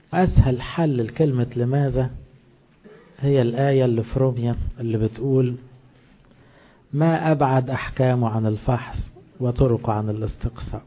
أسهل حل لكلمة لماذا هي الآية اللي في روميا اللي بتقول ما أبعد أحكامه عن الفحص وطرقه عن الاستقصاء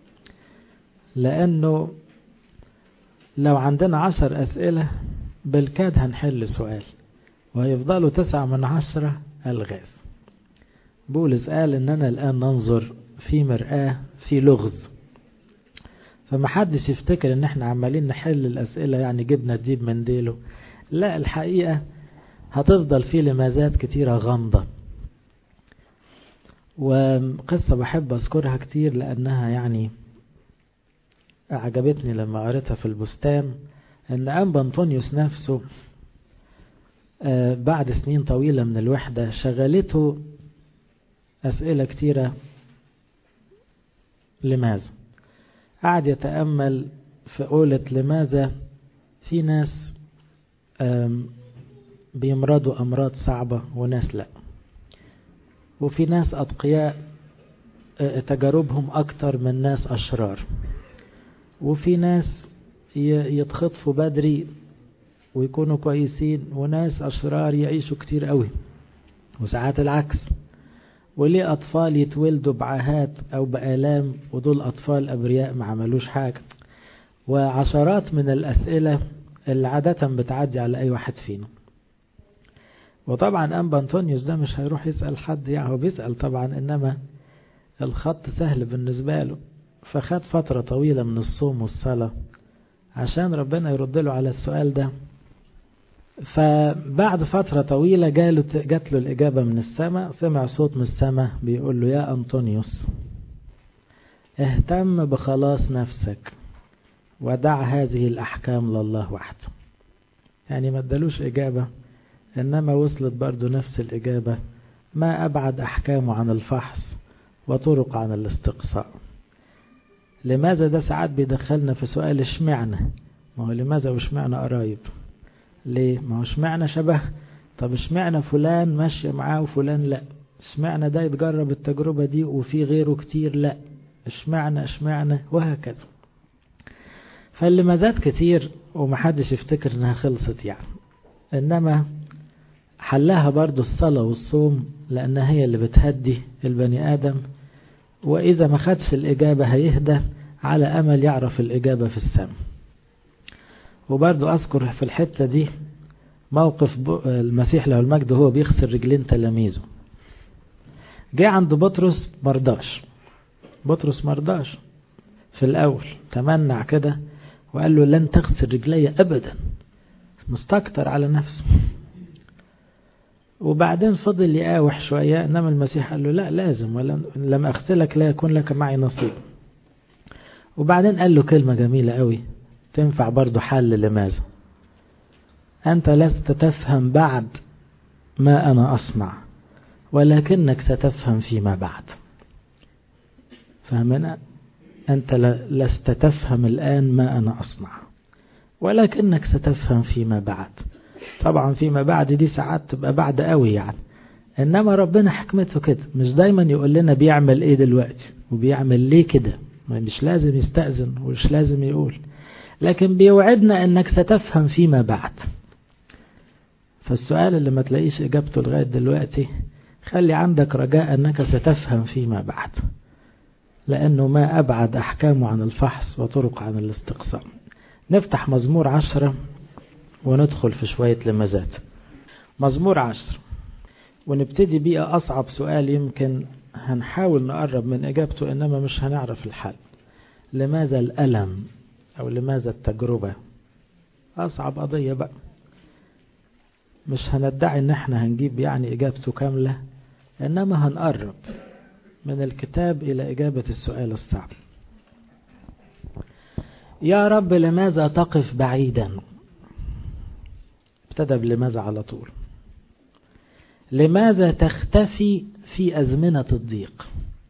لأنه لو عندنا عشر أسئلة بالكاد هنحل سؤال وهيفضلوا تسعة من عشرة ألغاز بولس قال إننا الآن ننظر في مرآة في لغز فمحدش يفتكر إن احنا عمالين نحل الأسئلة يعني جبنا الديب من ديله لا الحقيقة هتفضل في لمازات كتيرة غامضة وقصة بحب أذكرها كتير لأنها يعني أعجبتني لما قريتها في البستان أن أنبا أنطونيوس نفسه بعد سنين طويلة من الوحدة شغلته أسئلة كتيرة لماذا قعد يتأمل في قولة لماذا في ناس بيمرضوا أمراض صعبة وناس لا وفي ناس أتقياء تجاربهم أكتر من ناس أشرار وفي ناس يتخطفوا بدري ويكونوا كويسين وناس أشرار يعيشوا كتير قوي وساعات العكس وليه أطفال يتولدوا بعاهات أو بآلام ودول أطفال أبرياء ما عملوش حاجة وعشرات من الأسئلة اللي عادة بتعدي على أي واحد فينا وطبعا أنبا أنطونيوس ده مش هيروح يسأل حد يعني هو بيسأل طبعا إنما الخط سهل بالنسبة له فخد فترة طويلة من الصوم والصلاة عشان ربنا يرد له على السؤال ده فبعد فترة طويلة جاله جات له الإجابة من السماء سمع صوت من السماء بيقول له يا أنطونيوس اهتم بخلاص نفسك ودع هذه الأحكام لله وحده يعني ما ادالوش إجابة إنما وصلت برضو نفس الإجابة ما أبعد أحكامه عن الفحص وطرق عن الاستقصاء لماذا ده ساعات بيدخلنا في سؤال اشمعنى ما هو لماذا واشمعنى قرايب ليه ما هو اشمعنى شبه طب اشمعنى فلان ماشي معاه وفلان لا اشمعنى ده يتجرب التجربة دي وفي غيره كتير لا اشمعنى اشمعنى وهكذا فاللمازات كتير ومحدش يفتكر انها خلصت يعني انما حلها برضو الصلاة والصوم لانها هي اللي بتهدي البني ادم واذا ما خدش الاجابة هيهدى على امل يعرف الاجابة في السماء وبرضو أذكر في الحتة دي موقف المسيح له المجد وهو بيغسل رجلين تلاميذه جه عند بطرس مرضاش بطرس مرضاش في الأول تمنع كده وقال له لن تغسل رجلي أبدا مستكتر على نفسه وبعدين فضل يقاوح شوية إنما المسيح قال له لا لازم لما أغسلك لا يكون لك معي نصيب وبعدين قال له كلمة جميلة قوي تنفع برضو حل لماذا أنت لست تفهم بعد ما أنا أصنع ولكنك ستفهم فيما بعد فهمنا أنت لست تفهم الآن ما أنا أصنع ولكنك ستفهم فيما بعد طبعا فيما بعد دي ساعات تبقى بعد قوي يعني إنما ربنا حكمته كده مش دايما يقول لنا بيعمل إيه دلوقتي وبيعمل ليه كده مش لازم يستأذن ومش لازم يقول لكن بيوعدنا انك ستفهم فيما بعد فالسؤال اللي ما تلاقيش اجابته لغاية دلوقتي خلي عندك رجاء انك ستفهم فيما بعد لانه ما ابعد احكامه عن الفحص وطرق عن الاستقصاء نفتح مزمور عشرة وندخل في شوية لمزات مزمور عشر ونبتدي بيه اصعب سؤال يمكن هنحاول نقرب من اجابته انما مش هنعرف الحل لماذا الالم أو لماذا التجربة أصعب قضية بقى مش هندعي ان احنا هنجيب يعني اجابته كاملة انما هنقرب من الكتاب الى اجابة السؤال الصعب يا رب لماذا تقف بعيدا ابتدى بلماذا على طول لماذا تختفي في أزمنة الضيق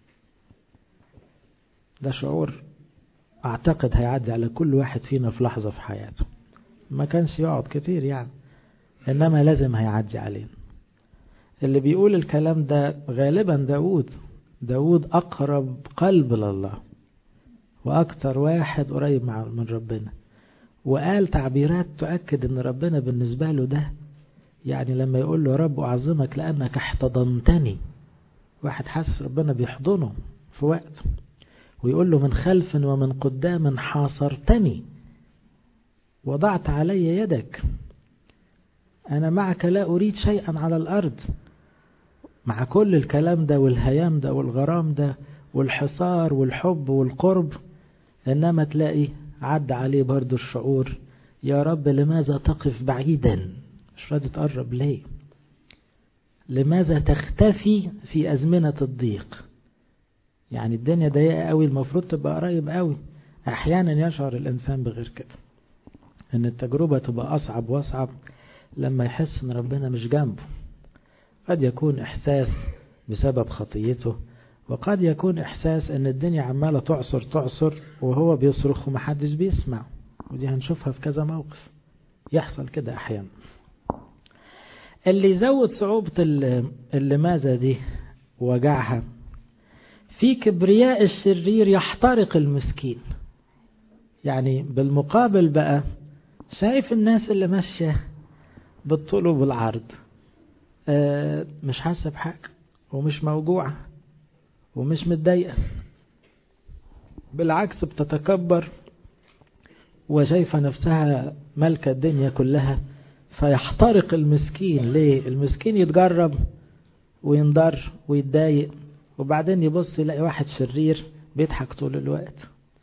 ده شعور أعتقد هيعدي على كل واحد فينا في لحظة في حياته ما كانش يقعد كتير يعني إنما لازم هيعدي علينا اللي بيقول الكلام ده غالبا داود داود أقرب قلب لله وأكتر واحد قريب من ربنا وقال تعبيرات تؤكد ان ربنا بالنسبة له ده يعني لما يقول له رب أعظمك لأنك احتضنتني واحد حاسس ربنا بيحضنه في وقت ويقول له من خلف ومن قدام حاصرتني وضعت علي يدك أنا معك لا أريد شيئا على الأرض مع كل الكلام ده والهيام ده والغرام ده والحصار والحب والقرب إنما تلاقي عد عليه برضو الشعور يا رب لماذا تقف بعيدا مش راضي تقرب ليه لماذا تختفي في أزمنة الضيق يعني الدنيا ضيقة قوي المفروض تبقى قريب قوي أحيانا يشعر الإنسان بغير كده إن التجربة تبقى أصعب وأصعب لما يحس إن ربنا مش جنبه قد يكون إحساس بسبب خطيته وقد يكون إحساس إن الدنيا عمالة تعصر تعصر وهو بيصرخ ومحدش بيسمع ودي هنشوفها في كذا موقف يحصل كده أحيانا اللي يزود صعوبة اللماذا دي وجعها في كبرياء الشرير يحترق المسكين يعني بالمقابل بقى شايف الناس اللي ماشية بالطول وبالعرض آه مش حاسة بحاجة ومش موجوعة ومش متضايقة بالعكس بتتكبر وشايفة نفسها ملكة الدنيا كلها فيحترق المسكين ليه المسكين يتجرب وينضر ويتضايق وبعدين يبص يلاقي واحد شرير بيضحك طول الوقت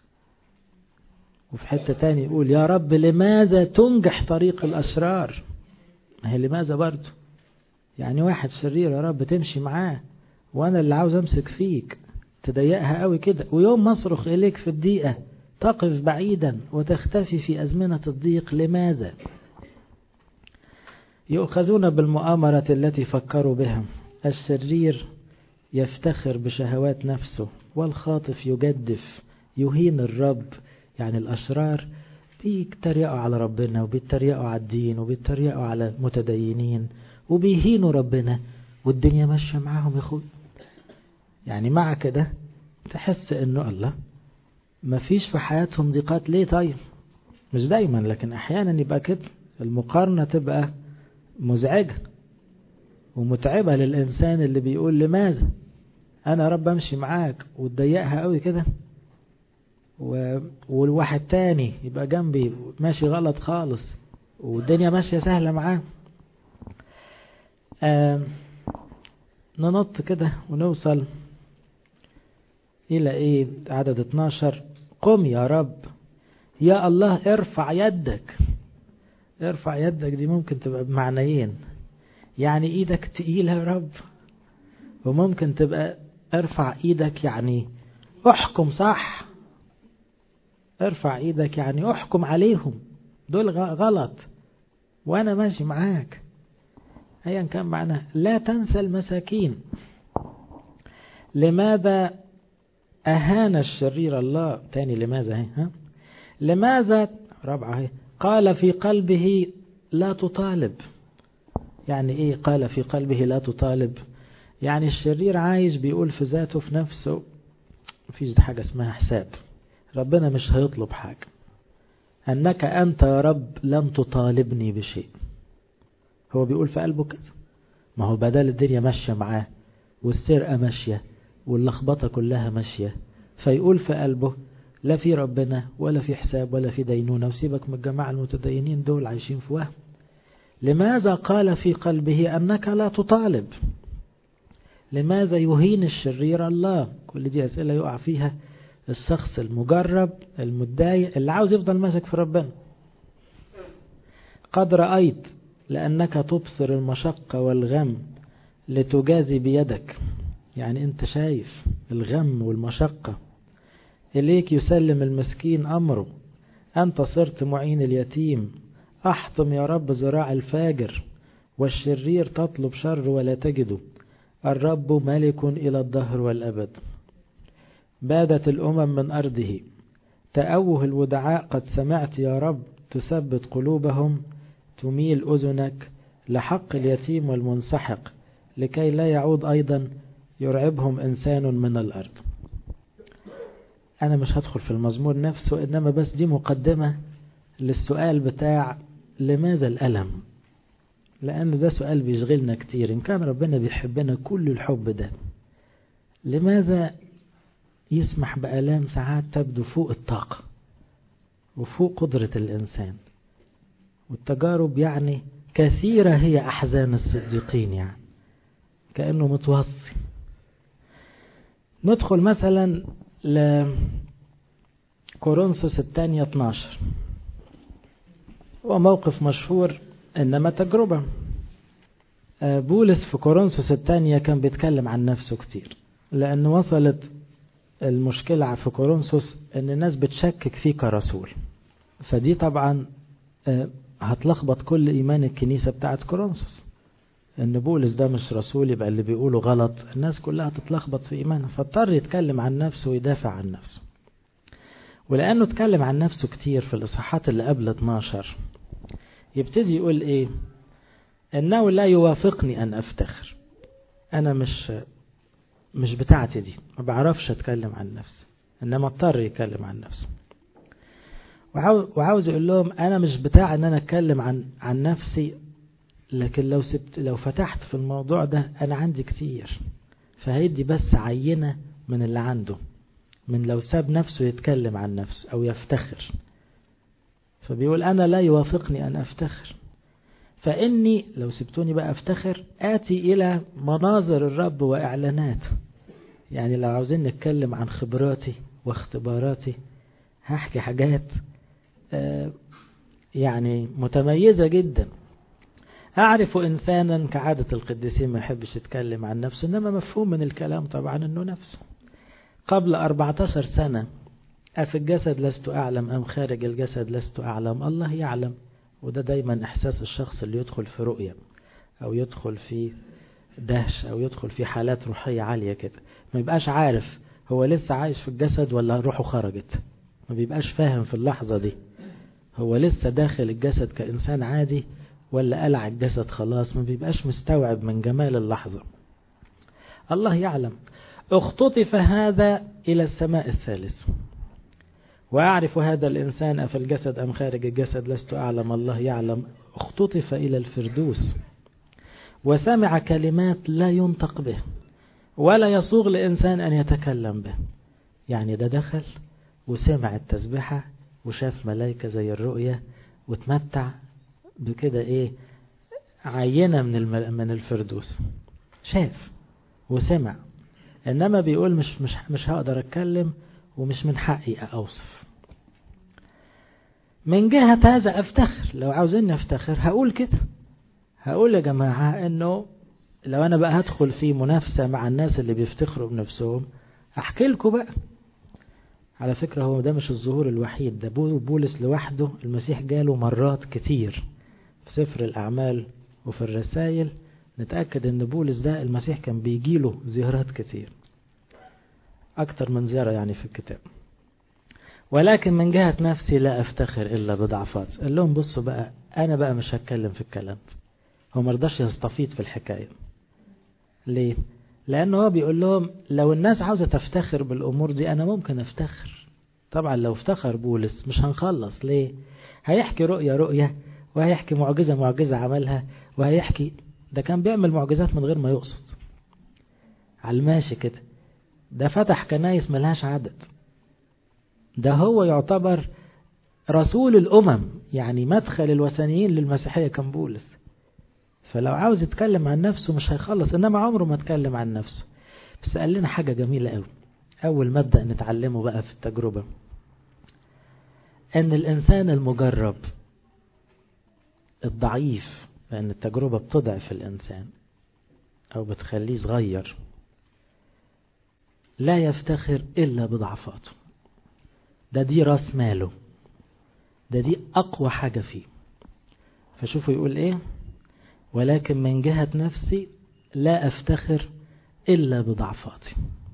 وفي حتة تاني يقول يا رب لماذا تنجح طريق الأشرار ما هي لماذا برضه يعني واحد شرير يا رب تمشي معاه وانا اللي عاوز امسك فيك تضيقها قوي كده ويوم ما اصرخ اليك في الدقيقة تقف بعيدا وتختفي في أزمنة الضيق لماذا يؤخذون بالمؤامرة التي فكروا بها الشرير يفتخر بشهوات نفسه والخاطف يجدف يهين الرب يعني الأشرار بيتريقوا على ربنا وبيتريقوا على الدين وبيتريقوا على المتدينين وبيهينوا ربنا والدنيا ماشية معاهم يا اخوي يعني مع كده تحس انه الله ما فيش في حياتهم ضيقات ليه طيب مش دايما لكن احيانا يبقى كده المقارنة تبقى مزعجة ومتعبة للإنسان اللي بيقول لماذا أنا رب أمشي معاك وتضيقها قوي كده و... والواحد تاني يبقى جنبي ماشي غلط خالص والدنيا ماشية سهلة معاه آه ننط كده ونوصل إلى إيه عدد 12 قم يا رب يا الله ارفع يدك ارفع يدك دي ممكن تبقى بمعنيين يعني ايدك تقيلة يا رب وممكن تبقى ارفع ايدك يعني احكم صح ارفع ايدك يعني احكم عليهم دول غلط وانا ماشي معاك ايا كان معناه لا تنسى المساكين لماذا اهان الشرير الله تاني لماذا هي ها لماذا رابعه هي قال في قلبه لا تطالب يعني ايه قال في قلبه لا تطالب يعني الشرير عايش بيقول في ذاته في نفسه مفيش حاجة اسمها حساب ربنا مش هيطلب حاجة أنك أنت يا رب لم تطالبني بشيء هو بيقول في قلبه كده ما هو بدل الدنيا ماشية معاه والسرقة ماشية واللخبطة كلها ماشية فيقول في قلبه لا في ربنا ولا في حساب ولا في دينونة وسيبك من الجماعة المتدينين دول عايشين في وهم لماذا قال في قلبه أنك لا تطالب لماذا يهين الشرير الله كل دي أسئلة يقع فيها الشخص المجرب المتضايق اللي عاوز يفضل ماسك في ربنا قد رأيت لأنك تبصر المشقة والغم لتجازي بيدك يعني أنت شايف الغم والمشقة إليك يسلم المسكين أمره أنت صرت معين اليتيم أحطم يا رب ذراع الفاجر والشرير تطلب شر ولا تجده الرب ملك إلى الدهر والأبد بادت الأمم من أرضه تأوه الودعاء قد سمعت يا رب تثبت قلوبهم تميل أذنك لحق اليتيم والمنسحق لكي لا يعود أيضا يرعبهم إنسان من الأرض أنا مش هدخل في المزمور نفسه إنما بس دي مقدمة للسؤال بتاع لماذا الألم لأن ده سؤال بيشغلنا كتير إن كان ربنا بيحبنا كل الحب ده لماذا يسمح بآلام ساعات تبدو فوق الطاقة وفوق قدرة الإنسان والتجارب يعني كثيرة هي أحزان الصديقين يعني كأنه متوصي ندخل مثلا لكورنثوس الثانية 12 هو موقف مشهور إنما تجربة بولس في كورنثوس الثانية كان بيتكلم عن نفسه كتير لأن وصلت المشكلة في كورنثوس إن الناس بتشكك فيه كرسول فدي طبعا هتلخبط كل إيمان الكنيسة بتاعت كورنثوس إن بولس ده مش رسول يبقى اللي بيقوله غلط الناس كلها تتلخبط في إيمانها فاضطر يتكلم عن نفسه ويدافع عن نفسه ولأنه اتكلم عن نفسه كتير في الإصحاحات اللي قبل 12 يبتدي يقول إيه إنه لا يوافقني أن أفتخر أنا مش مش بتاعتي دي ما بعرفش أتكلم عن نفسي إنما اضطر يتكلم عن نفسه وعاوز يقول لهم أنا مش بتاع إن أنا أتكلم عن عن نفسي لكن لو سبت لو فتحت في الموضوع ده أنا عندي كتير فهيدي بس عينة من اللي عنده من لو ساب نفسه يتكلم عن نفسه أو يفتخر فبيقول أنا لا يوافقني أن أفتخر فإني لو سبتوني بقى أفتخر آتي إلى مناظر الرب وإعلانات يعني لو عاوزين نتكلم عن خبراتي واختباراتي هحكي حاجات يعني متميزة جدا أعرف إنسانا كعادة القديسين ما يحبش يتكلم عن نفسه إنما مفهوم من الكلام طبعا أنه نفسه قبل 14 سنة أفي الجسد لست أعلم أم خارج الجسد لست أعلم الله يعلم وده دايما إحساس الشخص اللي يدخل في رؤية أو يدخل في دهش أو يدخل في حالات روحية عالية كده ما يبقاش عارف هو لسه عايش في الجسد ولا روحه خرجت ما بيبقاش فاهم في اللحظة دي هو لسه داخل الجسد كإنسان عادي ولا قلع الجسد خلاص ما بيبقاش مستوعب من جمال اللحظة الله يعلم اختطف هذا إلى السماء الثالث وأعرف هذا الإنسان أفي الجسد أم خارج الجسد لست أعلم الله يعلم اختطف إلى الفردوس وسمع كلمات لا ينطق به ولا يصوغ لإنسان أن يتكلم به يعني ده دخل وسمع التسبحة وشاف ملايكة زي الرؤية وتمتع بكده إيه عينة من المل... من الفردوس شاف وسمع إنما بيقول مش مش مش هقدر أتكلم ومش من حقي أوصف من جهة هذا أفتخر لو عاوزين أفتخر هقول كده هقول يا جماعة إنه لو أنا بقى هدخل في منافسة مع الناس اللي بيفتخروا بنفسهم أحكي لكم بقى على فكرة هو ده مش الظهور الوحيد ده بولس لوحده المسيح جاله مرات كتير في سفر الأعمال وفي الرسائل نتأكد إن بولس ده المسيح كان بيجيله زيارات كتير أكتر من زيارة يعني في الكتاب ولكن من جهة نفسي لا أفتخر إلا بضعفات قال لهم بصوا بقى أنا بقى مش هتكلم في الكلام هو مرضاش يستفيد في الحكاية ليه؟ لأنه هو بيقول لهم لو الناس عاوزة تفتخر بالأمور دي أنا ممكن أفتخر طبعا لو افتخر بولس مش هنخلص ليه؟ هيحكي رؤية رؤية وهيحكي معجزة معجزة عملها وهيحكي ده كان بيعمل معجزات من غير ما يقصد على الماشي كده ده فتح كنايس ملهاش عدد ده هو يعتبر رسول الأمم يعني مدخل الوثنيين للمسيحية كان بولس فلو عاوز يتكلم عن نفسه مش هيخلص إنما عمره ما اتكلم عن نفسه بس قال لنا حاجة جميلة قوي أول مبدأ نتعلمه بقى في التجربة أن الإنسان المجرب الضعيف لأن التجربة بتضعف الإنسان أو بتخليه صغير لا يفتخر إلا بضعفاته ده دي راس ماله ده دي أقوى حاجة فيه فشوفوا يقول إيه ولكن من جهة نفسي لا أفتخر إلا بضعفاتي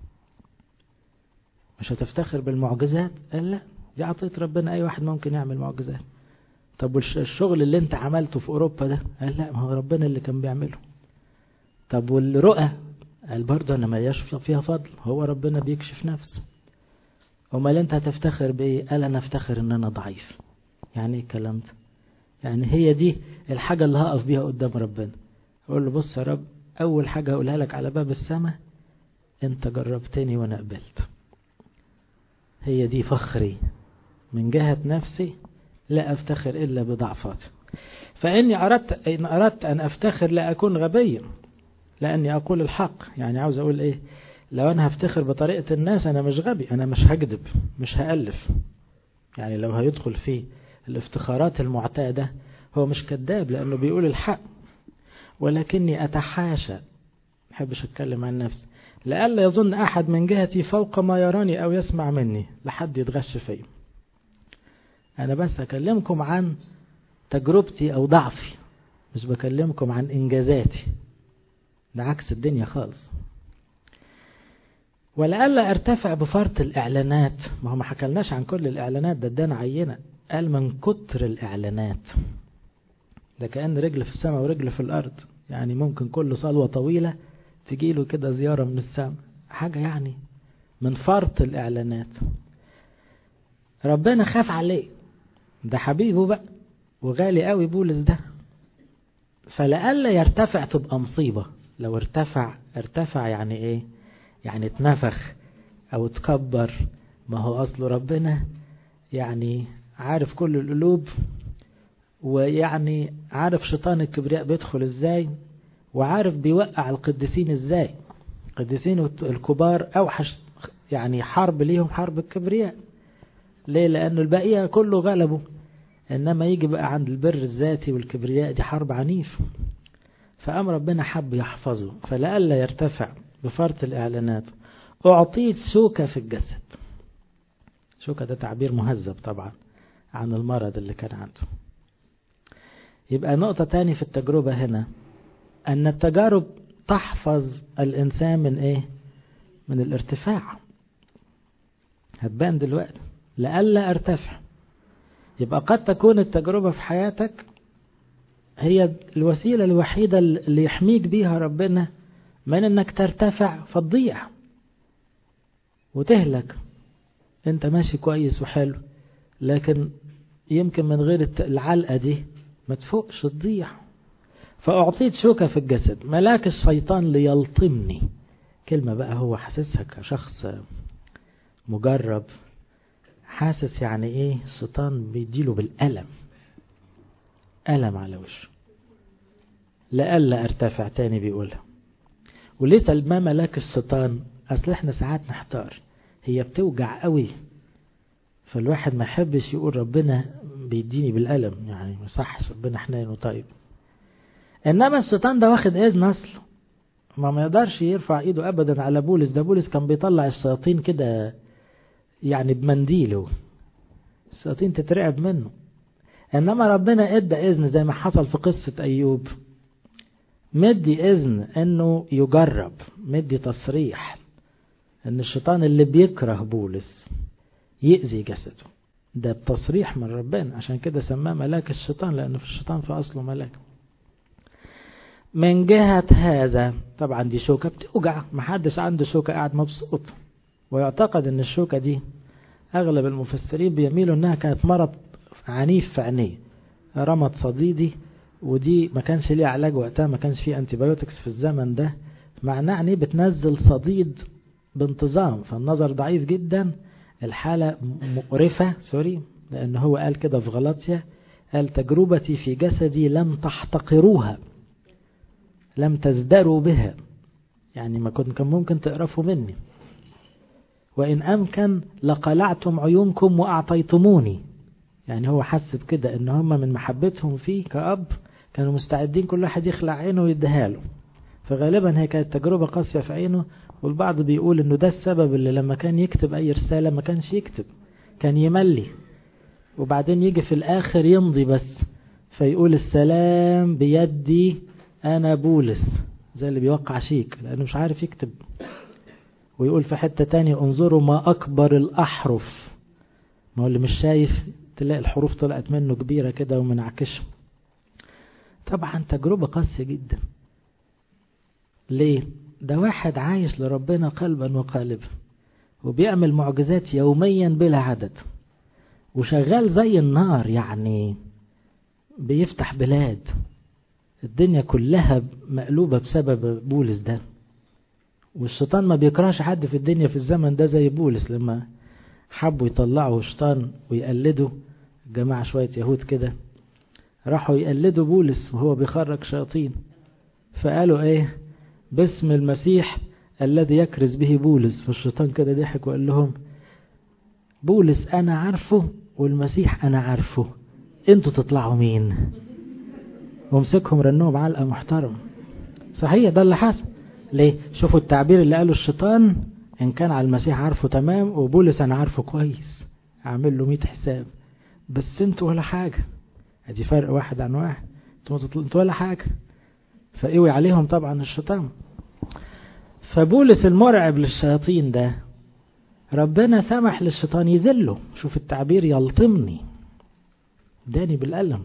مش هتفتخر بالمعجزات قال لا دي عطية ربنا أي واحد ممكن يعمل معجزات طب والشغل اللي انت عملته في أوروبا ده قال لا ما هو ربنا اللي كان بيعمله طب والرؤى قال برضه أنا ملياش فيها فضل هو ربنا بيكشف نفسه امال انت هتفتخر بايه قال انا افتخر ان انا ضعيف يعني ايه الكلام ده يعني هي دي الحاجة اللي هقف بيها قدام ربنا اقول له بص يا رب اول حاجة هقولها لك على باب السماء انت جربتني وانا قبلت هي دي فخري من جهة نفسي لا افتخر الا بضعفاتي فاني اردت ان اردت ان افتخر لا اكون غبيا لاني اقول الحق يعني عاوز اقول ايه لو انا هفتخر بطريقة الناس انا مش غبي انا مش هكذب مش هألف يعني لو هيدخل في الافتخارات المعتادة هو مش كذاب لانه بيقول الحق ولكني اتحاشى محبش اتكلم عن نفسي لئلا يظن احد من جهتي فوق ما يراني او يسمع مني لحد يتغش فيا انا بس اكلمكم عن تجربتي او ضعفي مش بكلمكم عن انجازاتي ده عكس الدنيا خالص ولئلا ارتفع بفرط الاعلانات ما هو ما حكلناش عن كل الاعلانات ده ادانا عينه قال من كتر الاعلانات ده كأن رجل في السماء ورجل في الارض يعني ممكن كل صلوة طويلة تجيله كده زيارة من السماء حاجة يعني من فرط الاعلانات ربنا خاف عليه ده حبيبه بقى وغالي قوي بولس ده فلألا يرتفع تبقى مصيبة لو ارتفع ارتفع يعني ايه يعني اتنفخ او اتكبر ما هو اصل ربنا يعني عارف كل القلوب ويعني عارف شيطان الكبرياء بيدخل ازاي وعارف بيوقع القديسين ازاي القديسين الكبار اوحش يعني حرب ليهم حرب الكبرياء ليه لأنه البقية كله غلبه إنما يجي بقى عند البر الذاتي والكبرياء دي حرب عنيف فأم ربنا حب يحفظه فلألا يرتفع بفرط الإعلانات أعطيت شوكة في الجسد شوكة ده تعبير مهذب طبعا عن المرض اللي كان عنده يبقى نقطة تاني في التجربة هنا أن التجارب تحفظ الإنسان من إيه من الارتفاع هتبان دلوقتي لألا ارتفع يبقى قد تكون التجربة في حياتك هي الوسيلة الوحيدة اللي يحميك بيها ربنا من انك ترتفع فتضيع وتهلك انت ماشي كويس وحلو لكن يمكن من غير العلقة دي ما تفوقش تضيع فأعطيت شوكة في الجسد ملاك الشيطان ليلطمني كلمة بقى هو حاسسها كشخص مجرب حاسس يعني ايه الشيطان بيديله بالألم ألم على وشه لألا ارتفع تاني بيقولها وليه ما ملاك الشيطان أصل احنا ساعات نحتار هي بتوجع قوي فالواحد ما يحبش يقول ربنا بيديني بالألم يعني ما صحش ربنا حنين وطيب إنما الشيطان ده واخد إذن أصله ما ما يقدرش يرفع إيده أبدا على بولس ده بولس كان بيطلع الشياطين كده يعني بمنديله الشياطين تترعب منه إنما ربنا إدى إذن زي ما حصل في قصة أيوب مدي إذن إنه يجرب مدي تصريح إن الشيطان اللي بيكره بولس يأذي جسده ده بتصريح من ربنا عشان كده سماه ملاك الشيطان لأنه في الشيطان في أصله ملاك من جهة هذا طبعا دي شوكة بتوجع محدش عنده شوكة قاعد مبسوط ويعتقد ان الشوكة دي اغلب المفسرين بيميلوا انها كانت مرض عنيف في عينيه رمض صديدي ودي ما كانش ليه علاج وقتها ما كانش فيه انتيبيوتكس في الزمن ده معناه عينيه بتنزل صديد بانتظام فالنظر ضعيف جدا الحالة مقرفة سوري لأن هو قال كده في غلطية قال تجربتي في جسدي لم تحتقروها لم تزدروا بها يعني ما كنت كان ممكن تقرفوا مني وإن أمكن لقلعتم عيونكم وأعطيتموني يعني هو حس بكده إن هم من محبتهم فيه كأب كانوا مستعدين كل واحد يخلع عينه ويديها له فغالبا هي كانت تجربة قاسية في عينه والبعض بيقول إنه ده السبب اللي لما كان يكتب أي رسالة ما كانش يكتب كان يملي وبعدين يجي في الآخر يمضي بس فيقول السلام بيدي أنا بولس زي اللي بيوقع شيك لأنه مش عارف يكتب ويقول في حتة تانية انظروا ما أكبر الأحرف ما هو اللي مش شايف تلاقي الحروف طلعت منه كبيرة كده ومنعكشة طبعا تجربة قاسية جدا ليه ده واحد عايش لربنا قلبا وقالبا وبيعمل معجزات يوميا بلا عدد وشغال زي النار يعني بيفتح بلاد الدنيا كلها مقلوبة بسبب بولس ده والشيطان ما بيكرهش حد في الدنيا في الزمن ده زي بولس لما حبوا يطلعوا شيطان ويقلدوا جماعة شوية يهود كده راحوا يقلدوا بولس وهو بيخرج شياطين فقالوا ايه باسم المسيح الذي يكرز به بولس فالشيطان كده ضحك وقال لهم بولس انا عارفه والمسيح انا عارفه انتوا تطلعوا مين ومسكهم رنوهم علقة محترم صحيح ده اللي حصل ليه شوفوا التعبير اللي قاله الشيطان ان كان على المسيح عارفه تمام وبولس انا عارفه كويس اعمل له 100 حساب بس انتوا ولا حاجة ادي فرق واحد عن واحد انتوا ولا حاجة فقوي عليهم طبعا الشيطان فبولس المرعب للشياطين ده ربنا سمح للشيطان يذله شوف التعبير يلطمني داني بالقلم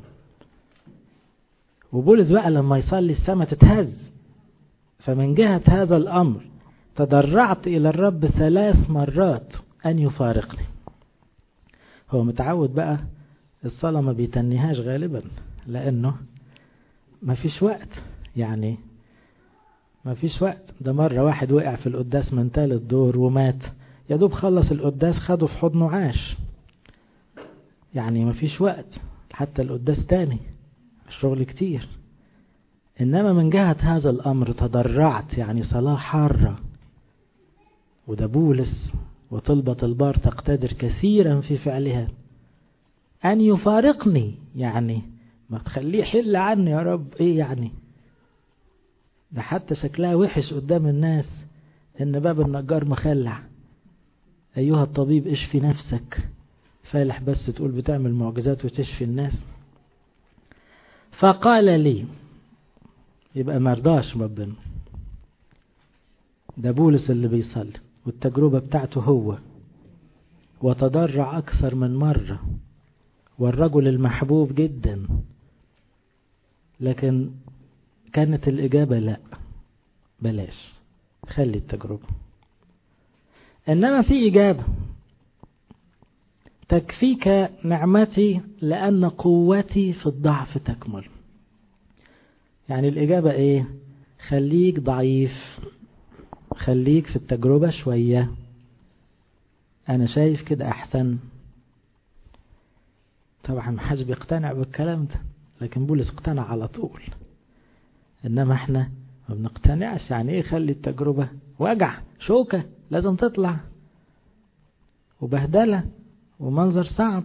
وبولس بقى لما يصلي السماء تتهز فمن جهة هذا الأمر تضرعت إلى الرب ثلاث مرات أن يفارقني هو متعود بقى الصلاة ما بيتنيهاش غالبا لأنه ما فيش وقت يعني ما فيش وقت ده مرة واحد وقع في القداس من ثالث دور ومات يا دوب خلص القداس خده في حضنه عاش يعني ما فيش وقت حتى القداس تاني الشغل كتير إنما من جهة هذا الأمر تضرعت يعني صلاة حارة وده بولس وطلبة البار تقتدر كثيرا في فعلها أن يفارقني يعني ما تخليه حل عني يا رب إيه يعني ده حتى شكلها وحش قدام الناس إن باب النجار مخلع أيها الطبيب اشفي نفسك فالح بس تقول بتعمل معجزات وتشفي الناس فقال لي يبقى مرضاش ربنا ده بولس اللي بيصلي والتجربة بتاعته هو وتضرع أكثر من مرة والرجل المحبوب جدا لكن كانت الإجابة لا بلاش خلي التجربة إنما في إجابة تكفيك نعمتي لأن قوتي في الضعف تكمل يعني الإجابة إيه خليك ضعيف خليك في التجربة شوية أنا شايف كده أحسن طبعا محدش بيقتنع بالكلام ده لكن بولس اقتنع على طول إنما احنا ما بنقتنعش يعني إيه خلي التجربة وجع شوكة لازم تطلع وبهدلة ومنظر صعب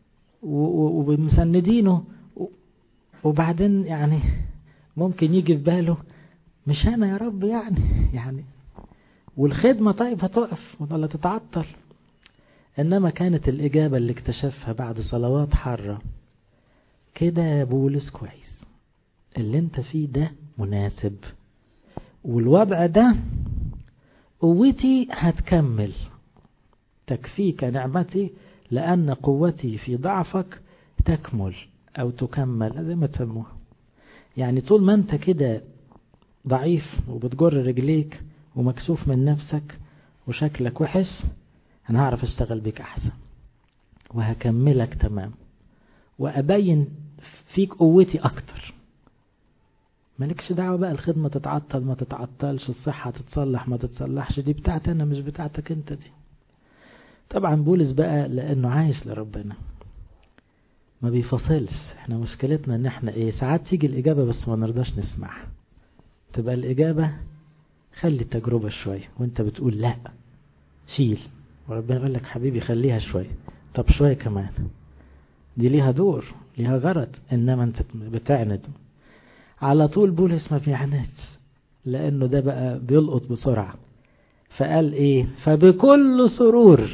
ومسندينه وبعدين يعني ممكن يجي في باله مش أنا يا رب يعني يعني والخدمة طيب هتقف ولا تتعطل إنما كانت الإجابة اللي اكتشفها بعد صلوات حارة كده يا بولس كويس اللي انت فيه ده مناسب والوضع ده قوتي هتكمل تكفيك نعمتي لأن قوتي في ضعفك تكمل أو تكمل زي ما تسموها يعني طول ما انت كده ضعيف وبتجر رجليك ومكسوف من نفسك وشكلك وحش انا هعرف اشتغل بيك احسن وهكملك تمام وابين فيك قوتي اكتر مالكش دعوة بقى الخدمة تتعطل ما تتعطلش الصحة تتصلح ما تتصلحش دي بتاعتي انا مش بتاعتك انت دي طبعا بولس بقى لانه عايش لربنا ما بيفصلش احنا مشكلتنا ان احنا ايه ساعات تيجي الاجابة بس ما نرضاش نسمعها تبقى الاجابة خلي التجربة شوية وانت بتقول لا شيل وربنا يقول لك حبيبي خليها شوية طب شوية كمان دي ليها دور ليها غرض انما انت بتعند على طول بولس ما بيعندش لانه ده بقى بيلقط بسرعة فقال ايه فبكل سرور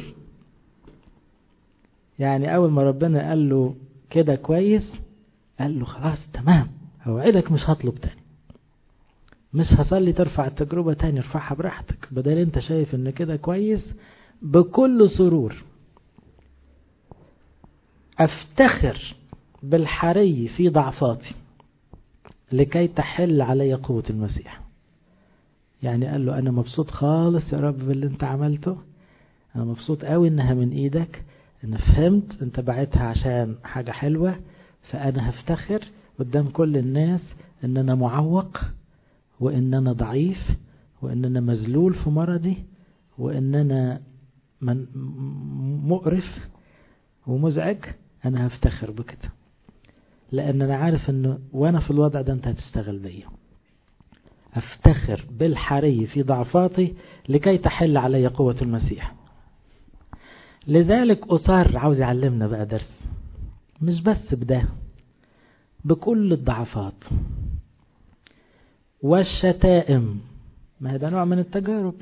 يعني اول ما ربنا قال له كده كويس قال له خلاص تمام اوعدك مش هطلب تاني مش هصلي ترفع التجربة تاني ارفعها براحتك بدل انت شايف ان كده كويس بكل سرور افتخر بالحري في ضعفاتي لكي تحل علي قوة المسيح يعني قال له انا مبسوط خالص يا رب باللي انت عملته انا مبسوط قوي انها من ايدك أنا فهمت أنت بعتها عشان حاجة حلوة فأنا هفتخر قدام كل الناس أن أنا معوق وأن أنا ضعيف وأن أنا مذلول في مرضي وأن أنا من مقرف ومزعج أنا هفتخر بكده لأن أنا عارف أنه وأنا في الوضع ده أنت هتشتغل بيا أفتخر بالحري في ضعفاتي لكي تحل علي قوة المسيح لذلك أصر عاوز يعلمنا بقى درس مش بس بده بكل الضعفات والشتائم ما ده نوع من التجارب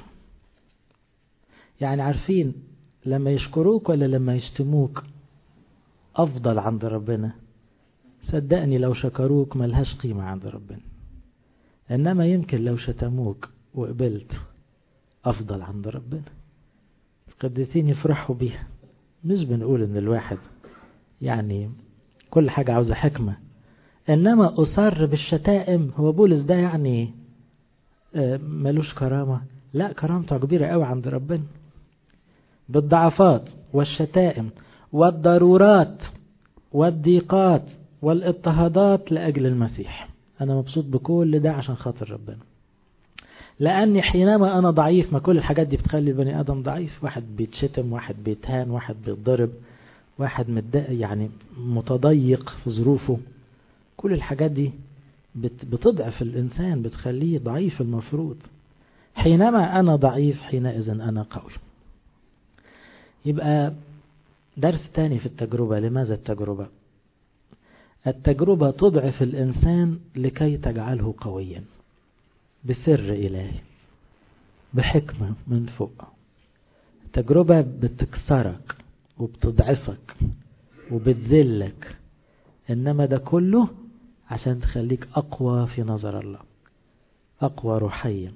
يعني عارفين لما يشكروك ولا لما يشتموك أفضل عند ربنا صدقني لو شكروك ملهاش قيمة عند ربنا إنما يمكن لو شتموك وقبلت أفضل عند ربنا القديسين يفرحوا بيها مش بنقول إن الواحد يعني كل حاجة عاوزة حكمة إنما أصر بالشتائم هو بولس ده يعني ملوش كرامة لا كرامته كبيرة قوي عند ربنا بالضعفات والشتائم والضرورات والضيقات والاضطهادات لأجل المسيح أنا مبسوط بكل ده عشان خاطر ربنا لأني حينما أنا ضعيف ما كل الحاجات دي بتخلي البني آدم ضعيف واحد بيتشتم واحد بيتهان واحد بيتضرب واحد متضايق يعني متضيق في ظروفه كل الحاجات دي بتضعف الإنسان بتخليه ضعيف المفروض حينما أنا ضعيف حينئذ أنا قوي يبقى درس تاني في التجربة لماذا التجربة التجربة تضعف الإنسان لكي تجعله قويا بسر إلهي بحكمة من فوق التجربة بتكسرك وبتضعفك وبتذلك إنما ده كله عشان تخليك أقوى في نظر الله أقوى روحيا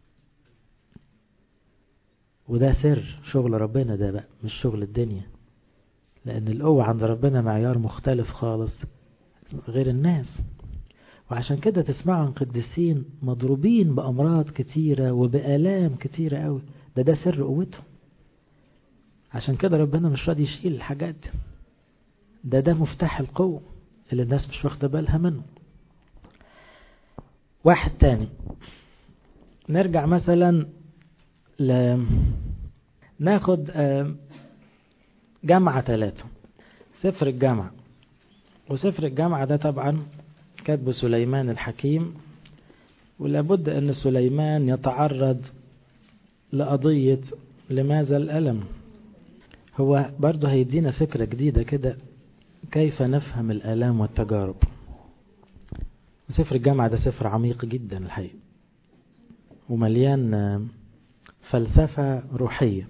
وده سر شغل ربنا ده بقى مش شغل الدنيا لأن القوة عند ربنا معيار مختلف خالص غير الناس وعشان كده تسمعوا عن قديسين مضروبين بأمراض كتيرة وبآلام كتيرة قوي ده ده سر قوتهم عشان كده ربنا مش راضي يشيل الحاجات دي ده ده مفتاح القوة اللي الناس مش واخدة بالها منه واحد تاني نرجع مثلا ل... ناخد جامعة ثلاثة سفر الجامعة وسفر الجامعة ده طبعا كاتبه سليمان الحكيم ولابد أن سليمان يتعرض لقضية لماذا الألم هو برضه هيدينا فكرة جديدة كده كيف نفهم الآلام والتجارب سفر الجامعة ده سفر عميق جدا الحقيقة ومليان فلسفة روحية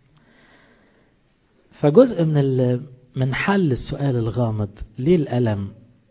فجزء من من حل السؤال الغامض ليه الألم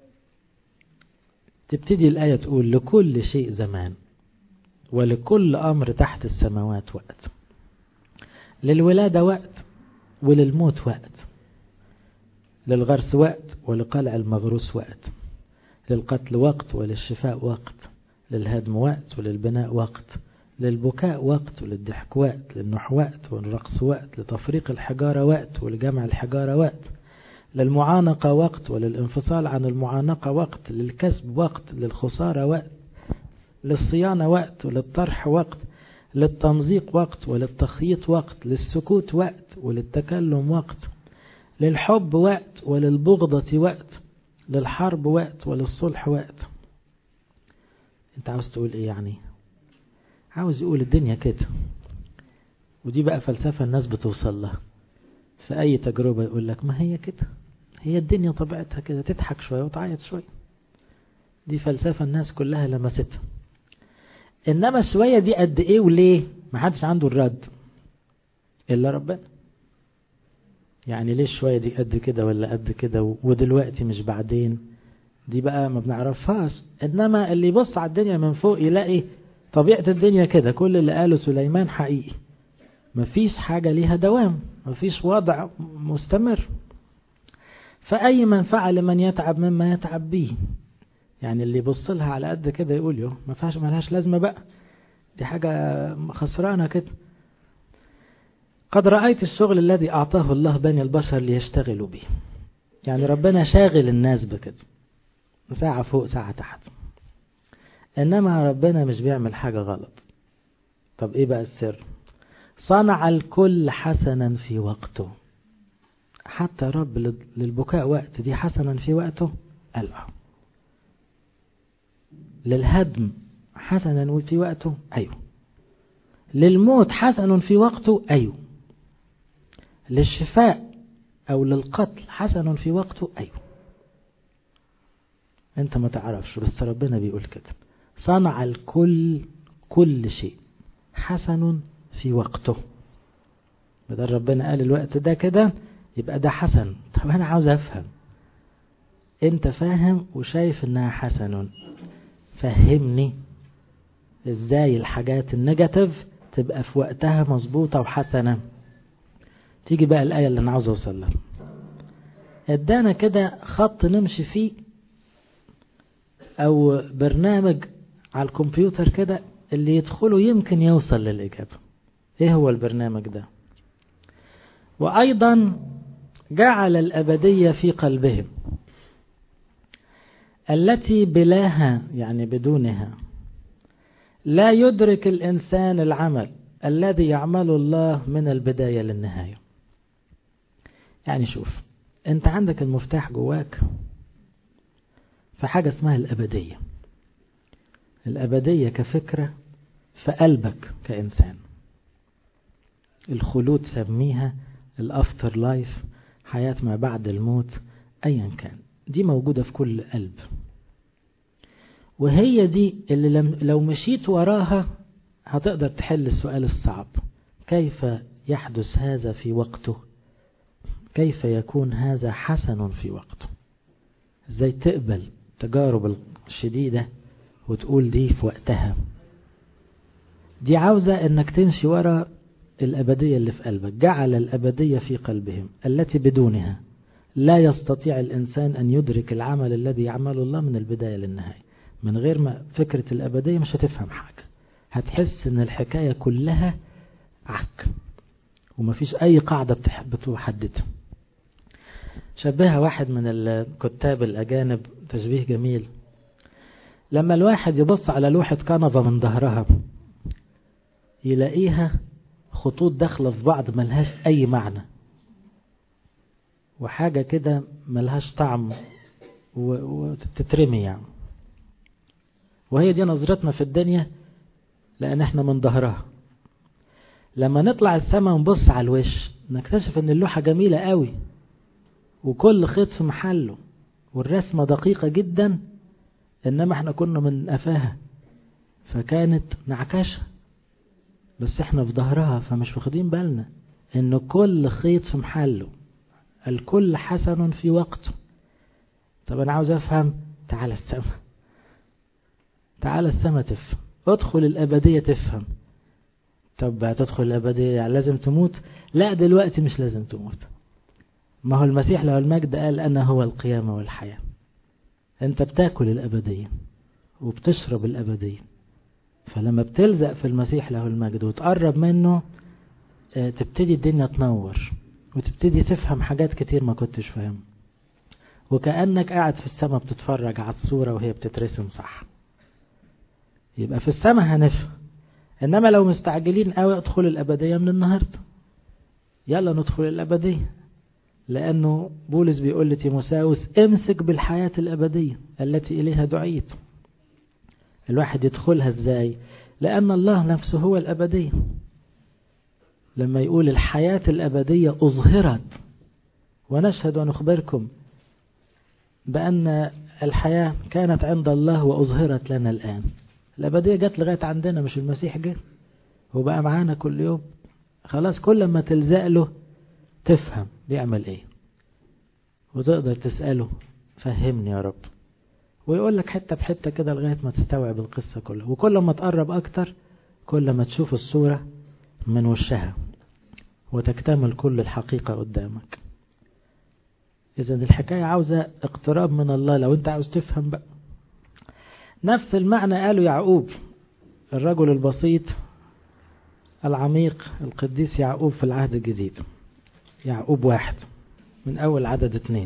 تبتدي الآية تقول لكل شيء زمان ولكل أمر تحت السماوات وقت للولادة وقت وللموت وقت للغرس وقت ولقلع المغروس وقت للقتل وقت وللشفاء وقت للهدم وقت وللبناء وقت للبكاء وقت وللضحك وقت للنح وقت والرقص وقت لتفريق الحجارة وقت ولجمع الحجارة وقت للمعانقة وقت وللانفصال عن المعانقة وقت للكسب وقت للخسارة وقت للصيانة وقت وللطرح وقت للتمزيق وقت وللتخييط وقت للسكوت وقت وللتكلم وقت للحب وقت وللبغضة وقت للحرب وقت وللصلح وقت انت عاوز تقول ايه يعني عاوز يقول الدنيا كده ودي بقى فلسفة الناس بتوصل لها في أي تجربة يقول لك ما هي كده هي الدنيا طبيعتها كده تضحك شوية وتعيط شوية دي فلسفة الناس كلها لمستها إنما الشوية دي قد إيه وليه ما حدش عنده الرد إلا ربنا يعني ليه الشوية دي قد كده ولا قد كده ودلوقتي مش بعدين دي بقى ما بنعرفهاش إنما اللي يبص على الدنيا من فوق يلاقي طبيعة الدنيا كده كل اللي قاله سليمان حقيقي مفيش حاجة ليها دوام مفيش وضع مستمر فأي منفعة لمن يتعب مما يتعب به يعني اللي يبص لها على قد كده يقول له ما فيهاش ملهاش لازمة بقى دي حاجة خسرانة كده قد رأيت الشغل الذي أعطاه الله بني البشر ليشتغلوا به يعني ربنا شاغل الناس بكده ساعة فوق ساعة تحت إنما ربنا مش بيعمل حاجة غلط طب إيه بقى السر صنع الكل حسنا في وقته حتى رب للبكاء وقت دي حسنا في وقته قال اه للهدم حسنا في وقته أيوه للموت حسن في وقته أيوه للشفاء أو للقتل حسن في وقته أيوه أنت ما تعرفش بس ربنا بيقول كده صنع الكل كل شيء حسن في وقته بدل ربنا قال الوقت ده كده يبقى ده حسن طب أنا عاوز أفهم أنت فاهم وشايف إنها حسن فهمني إزاي الحاجات النيجاتيف تبقى في وقتها مظبوطة وحسنة تيجي بقى الآية اللي أنا عاوز أوصل لها ادانا كده خط نمشي فيه أو برنامج على الكمبيوتر كده اللي يدخله يمكن يوصل للإجابة إيه هو البرنامج ده وأيضا جعل الأبدية في قلبهم التي بلاها يعني بدونها لا يدرك الإنسان العمل الذي يعمل الله من البداية للنهاية يعني شوف أنت عندك المفتاح جواك في حاجة اسمها الأبدية الأبدية كفكرة في قلبك كإنسان الخلود سميها الأفتر لايف حياة ما بعد الموت أيا كان دي موجودة في كل قلب وهي دي اللي لم لو مشيت وراها هتقدر تحل السؤال الصعب كيف يحدث هذا في وقته كيف يكون هذا حسن في وقته ازاي تقبل التجارب الشديدة وتقول دي في وقتها دي عاوزة انك تمشي ورا الأبدية اللي في قلبك جعل الأبدية في قلبهم التي بدونها لا يستطيع الإنسان أن يدرك العمل الذي يعمله الله من البداية للنهاية من غير ما فكرة الأبدية مش هتفهم حاجة هتحس ان الحكاية كلها عك ومفيش أي قاعدة بتحددها شبهها واحد من الكتاب الأجانب تشبيه جميل لما الواحد يبص على لوحة كنفة من ظهرها يلاقيها خطوط داخلة في بعض ملهاش أي معنى وحاجة كده ملهاش طعم وتترمي يعني وهي دي نظرتنا في الدنيا لأن احنا من ظهرها لما نطلع السماء ونبص على الوش نكتشف ان اللوحة جميلة قوي وكل خيط في محله والرسمة دقيقة جدا انما احنا كنا من قفاها فكانت نعكشة بس احنا في ظهرها فمش واخدين بالنا ان كل خيط في محله الكل حسن في وقته طب انا عاوز افهم تعالى السماء تعالى السماء تفهم ادخل الابدية تفهم طب هتدخل الابدية يعني لازم تموت لا دلوقتي مش لازم تموت ما هو المسيح له المجد قال انا هو القيامة والحياة انت بتاكل الابدية وبتشرب الابدية فلما بتلزق في المسيح له المجد وتقرب منه تبتدي الدنيا تنور وتبتدي تفهم حاجات كتير ما كنتش فاهم وكأنك قاعد في السماء بتتفرج على الصورة وهي بتترسم صح يبقى في السماء هنفهم إنما لو مستعجلين قوي ادخل الأبدية من النهاردة يلا ندخل الأبدية لأنه بولس بيقول لتيموساوس امسك بالحياة الأبدية التي إليها دعيت الواحد يدخلها ازاي لأن الله نفسه هو الأبدية لما يقول الحياة الأبدية أظهرت ونشهد ونخبركم بأن الحياة كانت عند الله وأظهرت لنا الآن الأبدية جت لغاية عندنا مش المسيح جه هو بقى معانا كل يوم خلاص كل ما تلزق له تفهم بيعمل ايه وتقدر تسأله فهمني يا رب ويقول لك حتة بحتة كده لغاية ما تستوعب القصة كلها وكل ما تقرب أكتر كل ما تشوف الصورة من وشها وتكتمل كل الحقيقة قدامك إذا الحكاية عاوزة اقتراب من الله لو أنت عاوز تفهم بقى نفس المعنى قاله يعقوب الرجل البسيط العميق القديس يعقوب في العهد الجديد يعقوب واحد من أول عدد اثنين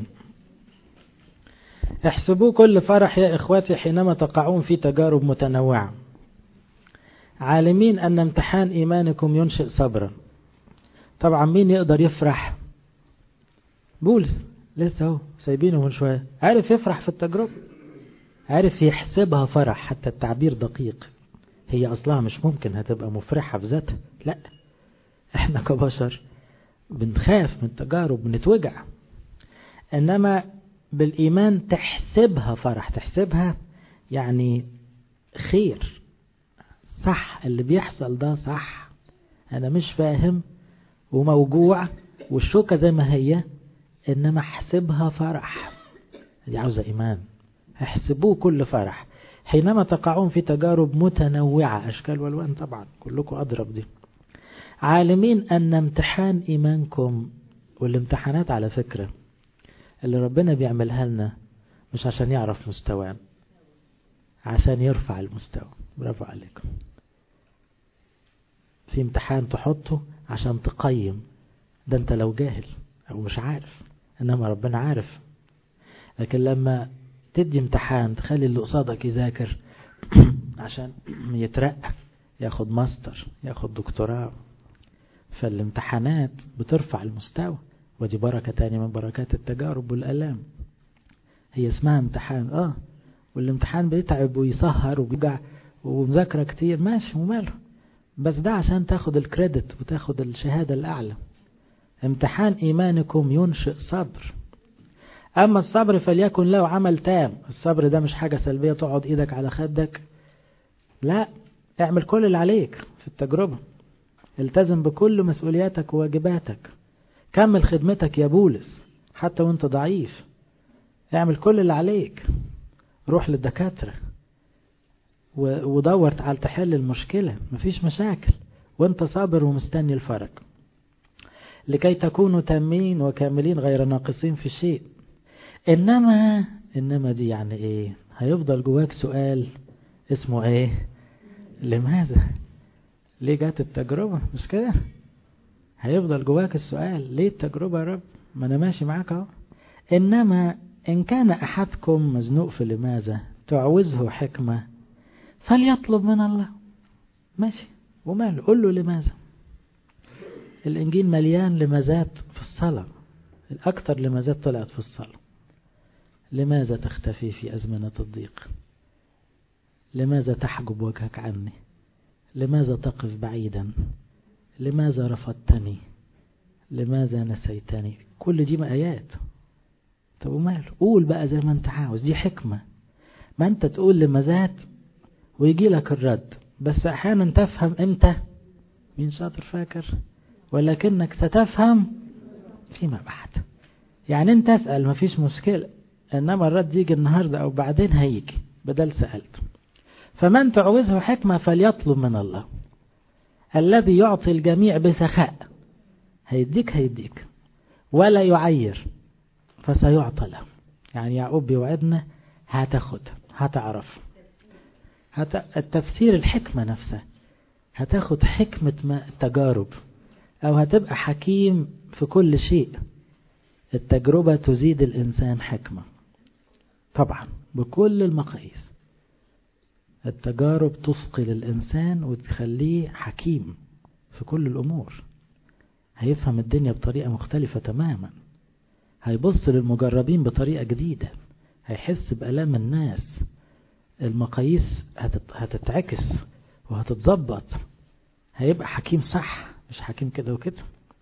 احسبوا كل فرح يا إخواتي حينما تقعون في تجارب متنوعة عالمين أن امتحان إيمانكم ينشئ صبرا طبعا مين يقدر يفرح بولس لسه هو سايبينه من شوية عارف يفرح في التجربة عارف يحسبها فرح حتى التعبير دقيق هي أصلها مش ممكن هتبقى مفرحة في ذاتها لا احنا كبشر بنخاف من التجارب بنتوجع انما بالايمان تحسبها فرح تحسبها يعني خير صح اللي بيحصل ده صح انا مش فاهم وموجوع والشوكة زي ما هي انما احسبها فرح دي عاوزة ايمان احسبوه كل فرح حينما تقعون في تجارب متنوعة اشكال والوان طبعا كلكم اضرب دي عالمين أن امتحان إيمانكم والامتحانات على فكرة اللي ربنا بيعملها لنا مش عشان يعرف مستوانا عشان يرفع المستوى برافو عليكم في امتحان تحطه عشان تقيم ده انت لو جاهل او مش عارف انما ربنا عارف لكن لما تدي امتحان تخلي اللي قصادك يذاكر عشان يترقى ياخد ماستر ياخد دكتوراه فالامتحانات بترفع المستوى ودي بركة تانية من بركات التجارب والألام هي اسمها امتحان اه والامتحان بيتعب ويسهر وبيوجع ومذاكرة كتير ماشي وماله بس ده عشان تاخد الكريدت وتاخد الشهادة الأعلى امتحان إيمانكم ينشئ صبر أما الصبر فليكن له عمل تام الصبر ده مش حاجة سلبية تقعد إيدك على خدك لا اعمل كل اللي عليك في التجربة التزم بكل مسؤولياتك وواجباتك كمل خدمتك يا بولس حتى وانت ضعيف اعمل كل اللي عليك روح للدكاترة ودور على تحل المشكلة مفيش مشاكل وانت صابر ومستني الفرج لكي تكونوا تامين وكاملين غير ناقصين في شيء انما انما دي يعني ايه هيفضل جواك سؤال اسمه ايه لماذا ليه جات التجربة مش كده هيفضل جواك السؤال ليه التجربة يا رب ما انا ماشي معاك اهو انما ان كان احدكم مزنوق في لماذا تعوزه حكمة فليطلب من الله ماشي وماله قول له لماذا الانجيل مليان لماذات في الصلاة الاكثر لماذات طلعت في الصلاة لماذا تختفي في ازمنة الضيق لماذا تحجب وجهك عني لماذا تقف بعيدا لماذا رفضتني لماذا نسيتني كل دي آيات طب وماله قول بقى زي ما انت عاوز دي حكمة ما انت تقول لماذات ويجي لك الرد بس احيانا تفهم امتى مين شاطر فاكر ولكنك ستفهم فيما بعد يعني انت اسأل مفيش مشكلة انما الرد يجي النهاردة او بعدين هيجي بدل سألت فمن تعوزه حكمة فليطلب من الله الذي يعطي الجميع بسخاء هيديك هيديك ولا يعير فسيعطى له يعني يعقوب بيوعدنا هتاخد هتعرف هت... التفسير الحكمة نفسها هتاخد حكمة ما التجارب أو هتبقى حكيم في كل شيء التجربة تزيد الإنسان حكمة طبعا بكل المقاييس التجارب تثقل الإنسان وتخليه حكيم في كل الأمور هيفهم الدنيا بطريقة مختلفة تماما هيبص للمجربين بطريقة جديدة هيحس بألام الناس المقاييس هتتعكس وهتتظبط هيبقى حكيم صح مش حكيم كده وكده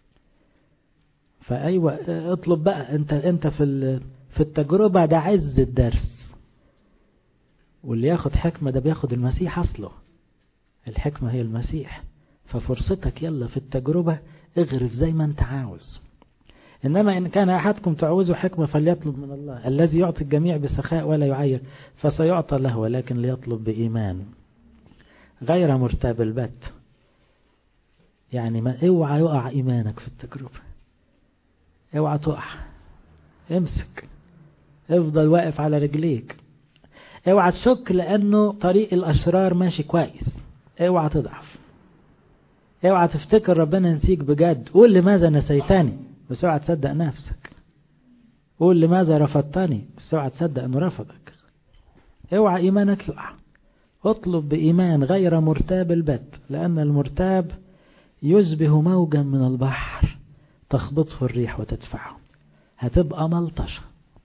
فأيوة اطلب بقى انت انت في في التجربة ده عز الدرس واللي ياخد حكمة ده بياخد المسيح أصله الحكمة هي المسيح ففرصتك يلا في التجربة اغرف زي ما انت عاوز إنما إن كان أحدكم تعوزه حكمة فليطلب من الله الذي يعطي الجميع بسخاء ولا يعير فسيعطى له ولكن ليطلب بإيمان غير مرتاب البت يعني ما اوعى يقع إيمانك في التجربة اوعى تقع امسك افضل واقف على رجليك اوعى تشك لانه طريق الاشرار ماشي كويس اوعى تضعف اوعى تفتكر ربنا نسيك بجد قول لماذا نسيتني بس اوعى تصدق نفسك قول لماذا رفضتني بس اوعى تصدق انه رفضك اوعى ايمانك يقع اطلب بايمان غير مرتاب البت لان المرتاب يشبه موجا من البحر تخبطه الريح وتدفعه هتبقى ملطشة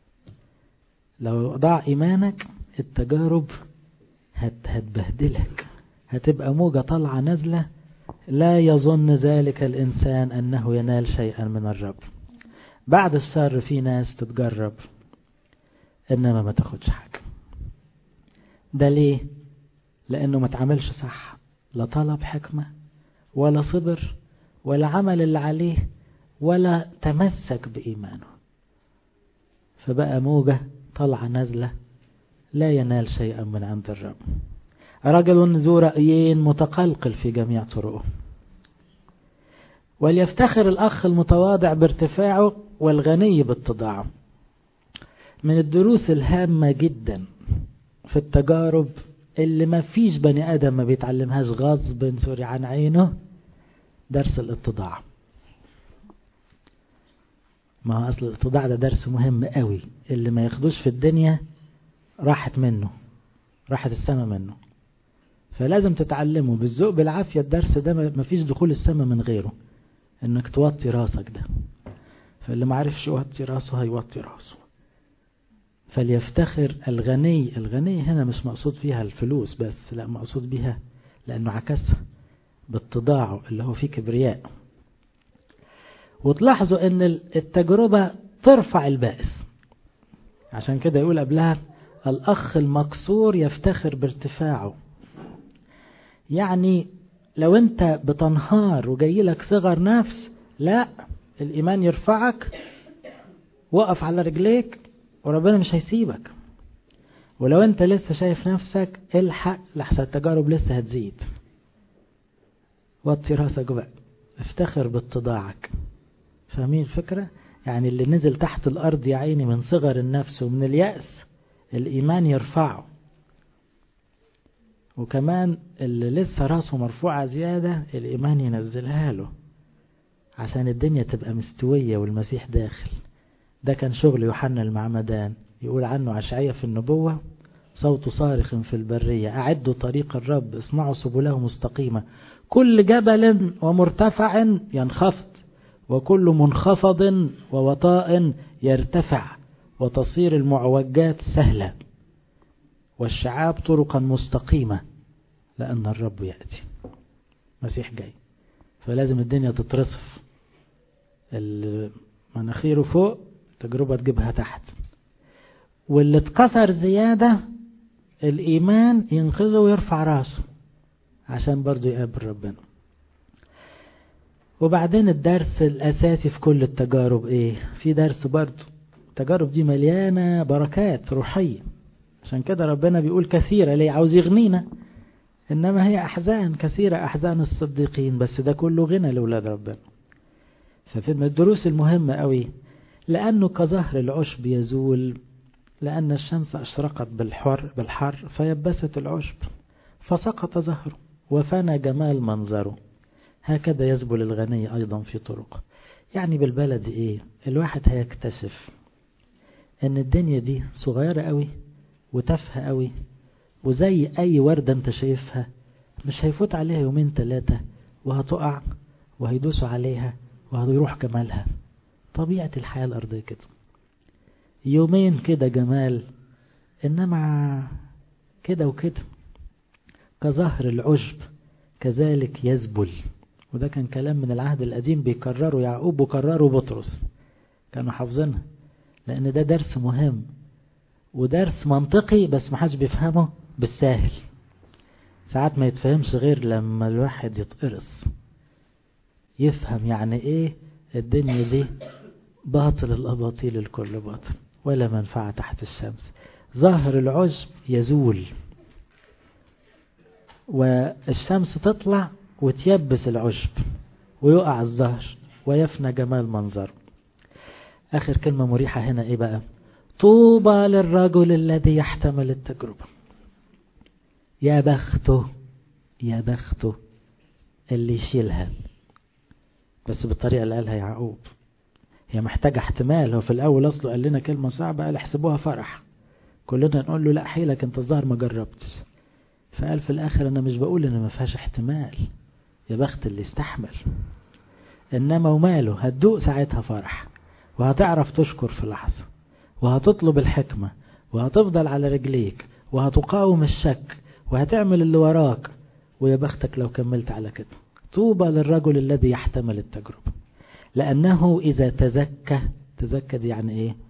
لو ضاع إيمانك التجارب هت هتبهدلك هتبقى موجة طالعة نازلة لا يظن ذلك الإنسان أنه ينال شيئا من الرب بعد الشر في ناس تتجرب إنما ما تاخدش حاجة ده ليه؟ لأنه ما تعملش صح لا طلب حكمة ولا صبر ولا عمل اللي عليه ولا تمسك بإيمانه فبقى موجة طالعة نازلة لا ينال شيئا من عند الرب رجل ذو رأيين متقلقل في جميع طرقه وليفتخر الأخ المتواضع بارتفاعه والغني باتضاعه من الدروس الهامة جدا في التجارب اللي ما فيش بني آدم ما بيتعلمهاش غصب سوري عن عينه درس الاتضاع ما هو أصل الاتضاع ده درس مهم قوي اللي ما ياخدوش في الدنيا راحت منه راحت السما منه فلازم تتعلمه بالذوق بالعافية الدرس ده ما فيش دخول السما من غيره انك توطي راسك ده فاللي ما عرفش يوطي راسه هيوطي راسه فليفتخر الغني الغني هنا مش مقصود فيها الفلوس بس لا مقصود بها لأنه عكسها باتضاعه اللي هو فيه كبرياء وتلاحظوا ان التجربة ترفع البائس عشان كده يقول قبلها الأخ المكسور يفتخر بارتفاعه يعني لو انت بتنهار وجاي لك صغر نفس لا الإيمان يرفعك وقف على رجليك وربنا مش هيسيبك ولو انت لسه شايف نفسك الحق لحسن التجارب لسه هتزيد وطي راسك بقى افتخر باتضاعك فاهمين الفكرة يعني اللي نزل تحت الأرض يا عيني من صغر النفس ومن اليأس الإيمان يرفعه وكمان اللي لسه راسه مرفوعة زيادة الإيمان ينزلها له عشان الدنيا تبقى مستوية والمسيح داخل ده كان شغل يوحنا المعمدان يقول عنه عشعية في النبوة صوت صارخ في البرية أعدوا طريق الرب اصنعوا سبله مستقيمة كل جبل ومرتفع ينخفض وكل منخفض ووطاء يرتفع وتصير المعوجات سهلة والشعاب طرقا مستقيمة لأن الرب يأتي مسيح جاي فلازم الدنيا تترصف المناخيره فوق تجربة تجيبها تحت واللي اتكسر زيادة الإيمان ينقذه ويرفع راسه عشان برضو يقابل ربنا وبعدين الدرس الأساسي في كل التجارب إيه في درس برضو التجارب دي مليانة بركات روحية عشان كده ربنا بيقول كثيرة ليه عاوز يغنينا إنما هي أحزان كثيرة أحزان الصديقين بس ده كله غنى لأولاد ربنا ففي من الدروس المهمة قوي لأنه كظهر العشب يزول لأن الشمس أشرقت بالحر, بالحر فيبست العشب فسقط زهره وفنى جمال منظره هكذا يزبل الغني أيضا في طرقه يعني بالبلد إيه الواحد هيكتشف أن الدنيا دي صغيرة قوي وتافهة قوي وزي أي وردة أنت شايفها مش هيفوت عليها يومين ثلاثة وهتقع وهيدوسوا عليها وهيروح جمالها طبيعة الحياة الأرضية كده يومين كده جمال إنما كده وكده كظهر العشب كذلك يزبل وده كان كلام من العهد القديم بيكرروا يعقوب وكرروا بطرس كانوا حافظينها لأن ده درس مهم ودرس منطقي بس محدش بيفهمه بالساهل ساعات ما يتفهمش غير لما الواحد يتقرص يفهم يعني ايه الدنيا دي باطل الأباطيل الكل باطل ولا منفعة تحت الشمس ظهر العشب يزول والشمس تطلع وتيبس العشب ويقع الزهر ويفنى جمال منظر آخر كلمة مريحة هنا إيه بقى طوبى للرجل الذي يحتمل التجربة يا بخته يا بخته اللي يشيلها بس بالطريقة اللي قالها يعقوب هي محتاجة احتمال هو في الأول أصله قال لنا كلمة صعبة قال احسبوها فرح كلنا نقول له لا حيلك انت الظاهر ما جربتش فقال في الآخر أنا مش بقول إن ما فيهاش احتمال يا بخت اللي يستحمل إنما وماله هتدوق ساعتها فرح وهتعرف تشكر في لحظة وهتطلب الحكمة وهتفضل على رجليك وهتقاوم الشك وهتعمل اللي وراك ويا بختك لو كملت على كده طوبى للرجل الذي يحتمل التجربة لأنه إذا تزكى تزكى دي يعني إيه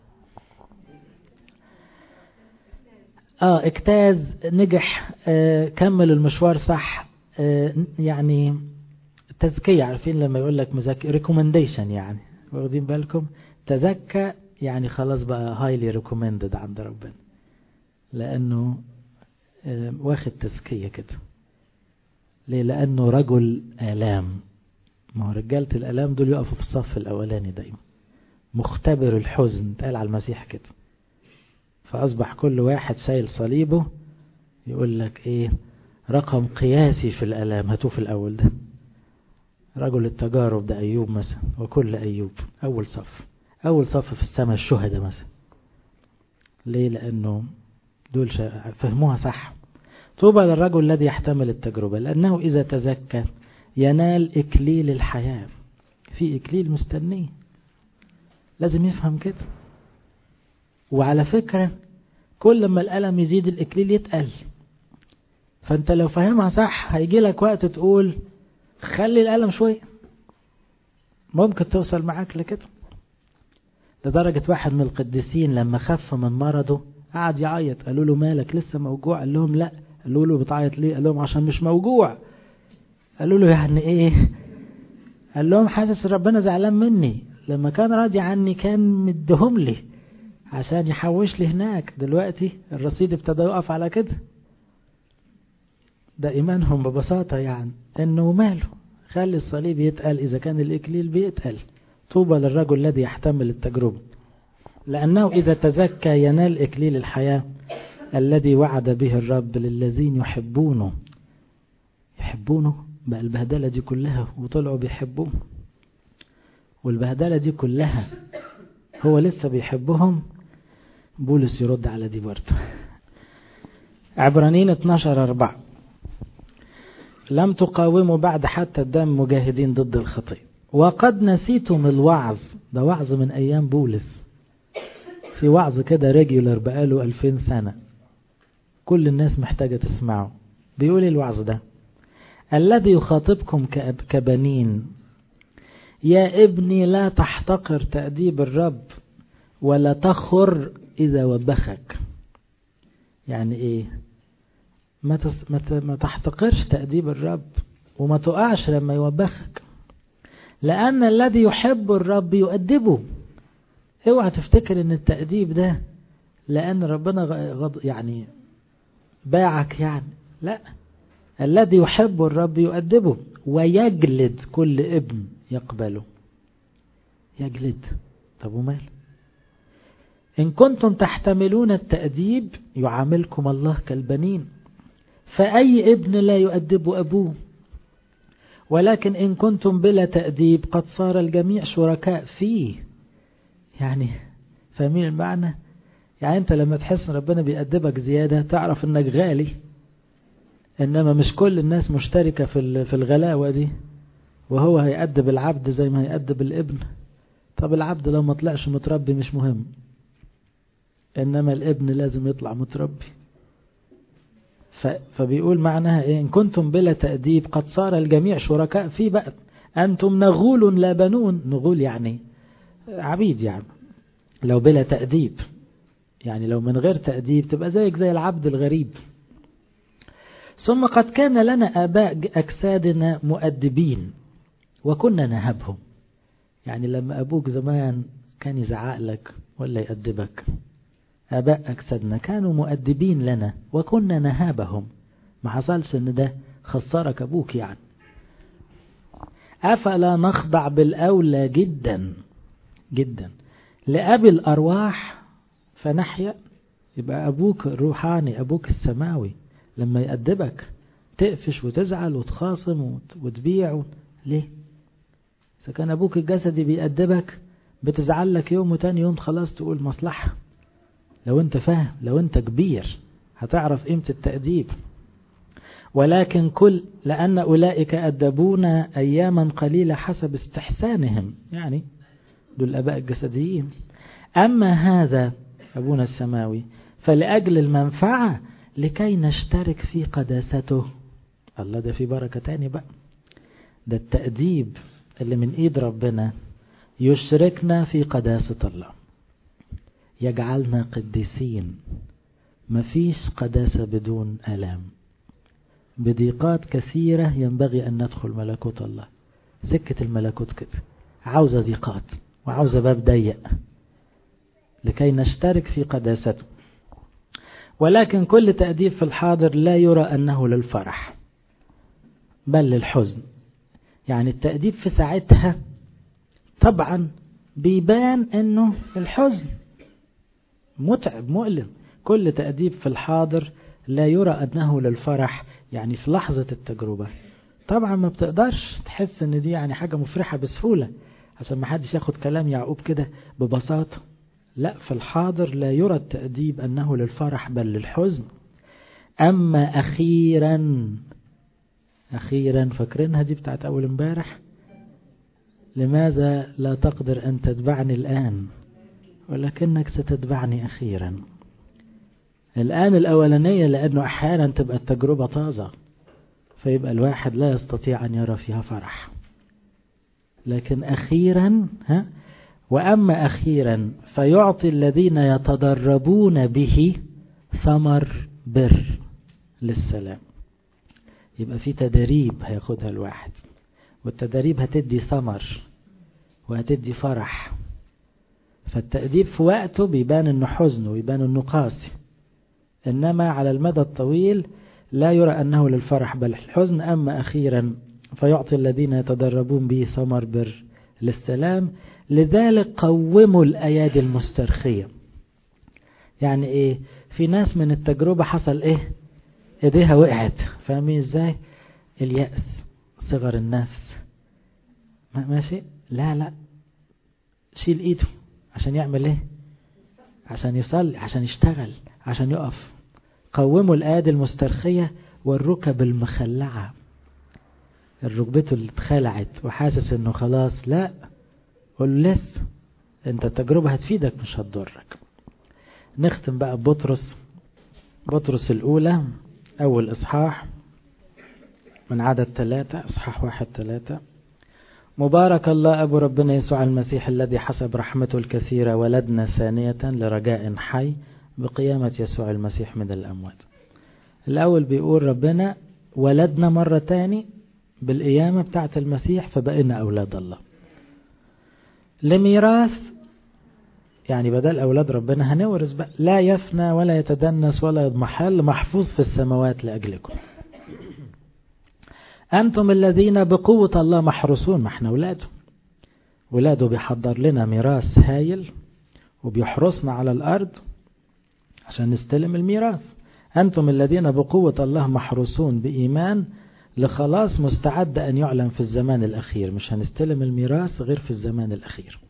آه اجتاز نجح آه كمل المشوار صح آه يعني تزكية عارفين لما يقول لك مزكي ريكومنديشن يعني واخدين بالكم تزكى يعني خلاص بقى هايلي ريكومندد عند ربنا لأنه آه واخد تزكية كده ليه لأنه رجل آلام ما هو رجالة الآلام دول يقفوا في الصف الأولاني دايما مختبر الحزن تقال على المسيح كده فأصبح كل واحد شايل صليبه يقول لك إيه رقم قياسي في الآلام هاتوه في الأول ده رجل التجارب ده أيوب مثلا وكل أيوب أول صف أول صف في السماء الشهداء مثلا ليه لأنه دول فهموها صح طوبى للرجل الذي يحتمل التجربة لأنه إذا تزكى ينال إكليل الحياة في إكليل مستنيه لازم يفهم كده وعلى فكرة كل ما الألم يزيد الإكليل يتقل فأنت لو فاهمها صح هيجي لك وقت تقول خلي الألم شوية ممكن توصل معاك لكده لدرجة واحد من القديسين لما خف من مرضه قعد يعيط قالوا له مالك لسه موجوع قال لهم لا قالوا له بتعيط ليه قال لهم عشان مش موجوع قالوا له يعني ايه قال لهم حاسس ربنا زعلان مني لما كان راضي عني كان مدهم لي عشان يحوش لي هناك دلوقتي الرصيد ابتدى يقف على كده ده ايمانهم ببساطة يعني انه ماله خلي الصليب يتقل اذا كان الاكليل بيتقل طوبى للرجل الذي يحتمل التجربة لأنه إذا تزكى ينال إكليل الحياة الذي وعد به الرب للذين يحبونه يحبونه بقى البهدلة دي كلها وطلعوا بيحبوه والبهدلة دي كلها هو لسه بيحبهم بولس يرد على دي برضه عبرانيين 12 4 لم تقاوموا بعد حتى الدم مجاهدين ضد الخطية وقد نسيتم الوعظ ده وعظ من أيام بولس في وعظ كده ريجولر بقاله 2000 سنة كل الناس محتاجة تسمعه بيقول الوعظ ده الذي يخاطبكم كبنين يا ابني لا تحتقر تأديب الرب ولا تخر إذا وبخك يعني إيه ما, تس... ما, ت... ما تحتقرش تأديب الرب وما تقعش لما يوبخك لأن الذي يحب الرب يؤدبه اوعى تفتكر ان التأديب ده لأن ربنا غض يعني باعك يعني لا الذي يحب الرب يؤدبه ويجلد كل ابن يقبله يجلد طب ومال إن كنتم تحتملون التأديب يعاملكم الله كالبنين فأي ابن لا يؤدب أبوه ولكن إن كنتم بلا تأديب قد صار الجميع شركاء فيه يعني فاهمين المعنى يعني أنت لما تحس ربنا بيأدبك زيادة تعرف أنك غالي إنما مش كل الناس مشتركة في في الغلاوة دي وهو هيأدب العبد زي ما هيأدب الابن طب العبد لو ما طلعش متربي مش مهم إنما الابن لازم يطلع متربي فبيقول معناها إيه إن كنتم بلا تأديب قد صار الجميع شركاء فيه بقى أنتم نغول لا بنون نغول يعني عبيد يعني لو بلا تأديب يعني لو من غير تأديب تبقى زيك زي العبد الغريب ثم قد كان لنا آباء أجسادنا مؤدبين وكنا نهبهم يعني لما أبوك زمان كان يزعق لك ولا يأدبك آباء أجسادنا كانوا مؤدبين لنا وكنا نهابهم ما حصلش ان ده خسرك أبوك يعني أفلا نخضع بالأولى جدا جدا لأبي الأرواح فنحيا يبقى أبوك الروحاني أبوك السماوي لما يأدبك تقفش وتزعل وتخاصم وتبيع و... ليه إذا كان أبوك الجسدي بيأدبك بتزعل لك يوم وتاني يوم خلاص تقول مصلحة لو انت فاهم لو انت كبير هتعرف قيمة التأديب ولكن كل لأن أولئك أدبونا أياما قليلة حسب استحسانهم يعني دول الأباء الجسديين أما هذا أبونا السماوي فلأجل المنفعة لكي نشترك في قداسته الله ده في بركة تاني بقى ده التأديب اللي من إيد ربنا يشركنا في قداسة الله يجعلنا قديسين مفيش قداسة بدون ألام بضيقات كثيرة ينبغي أن ندخل ملكوت الله سكة الملكوت كده عاوزة ضيقات وعاوزة باب ضيق لكي نشترك في قداسته ولكن كل تأديب في الحاضر لا يرى أنه للفرح بل للحزن يعني التأديب في ساعتها طبعا بيبان أنه الحزن متعب مؤلم كل تأديب في الحاضر لا يرى أنه للفرح يعني في لحظة التجربة طبعا ما بتقدرش تحس ان دي يعني حاجة مفرحة بسهولة عشان ما حدش ياخد كلام يعقوب كده ببساطة لا في الحاضر لا يرى التأديب أنه للفرح بل للحزن أما أخيرا أخيرا فاكرينها دي بتاعت أول امبارح لماذا لا تقدر أن تتبعني الآن ولكنك ستتبعني أخيرا الآن الأولانية لأنه أحيانا تبقى التجربة طازة فيبقى الواحد لا يستطيع أن يرى فيها فرح لكن أخيرا ها وأما أخيرا فيعطي الذين يتدربون به ثمر بر للسلام يبقى في تدريب هياخدها الواحد والتدريب هتدي ثمر وهتدي فرح فالتأديب في وقته بيبان انه حزن ويبان انه قاسي انما على المدى الطويل لا يرى انه للفرح بل الحزن اما اخيرا فيعطي الذين يتدربون به ثمر بر للسلام لذلك قوموا الايادي المسترخيه يعني ايه في ناس من التجربه حصل ايه ايديها وقعت فاهمين ازاي اليأس صغر النفس ماشي لا لا شيل ايده عشان يعمل ايه عشان يصلي عشان يشتغل عشان يقف قوموا الآيادي المسترخية والركب المخلعة الركبته اللي اتخلعت وحاسس انه خلاص لا قول له لسه انت التجربة هتفيدك مش هتضرك نختم بقى ببطرس بطرس الأولى أول إصحاح من عدد ثلاثة إصحاح واحد ثلاثة مبارك الله أبو ربنا يسوع المسيح الذي حسب رحمته الكثيرة ولدنا ثانية لرجاء حي بقيامة يسوع المسيح من الأموات الأول بيقول ربنا ولدنا مرة تاني بالقيامة بتاعة المسيح فبقينا أولاد الله لميراث يعني بدل أولاد ربنا هنورث بقى لا يفنى ولا يتدنس ولا يضمحل محفوظ في السماوات لأجلكم أنتم الذين بقوة الله محروسون ما احنا ولاده ولاده بيحضر لنا ميراث هايل وبيحرسنا على الأرض عشان نستلم الميراث أنتم الذين بقوة الله محروسون بإيمان لخلاص مستعد أن يعلن في الزمان الأخير مش هنستلم الميراث غير في الزمان الأخير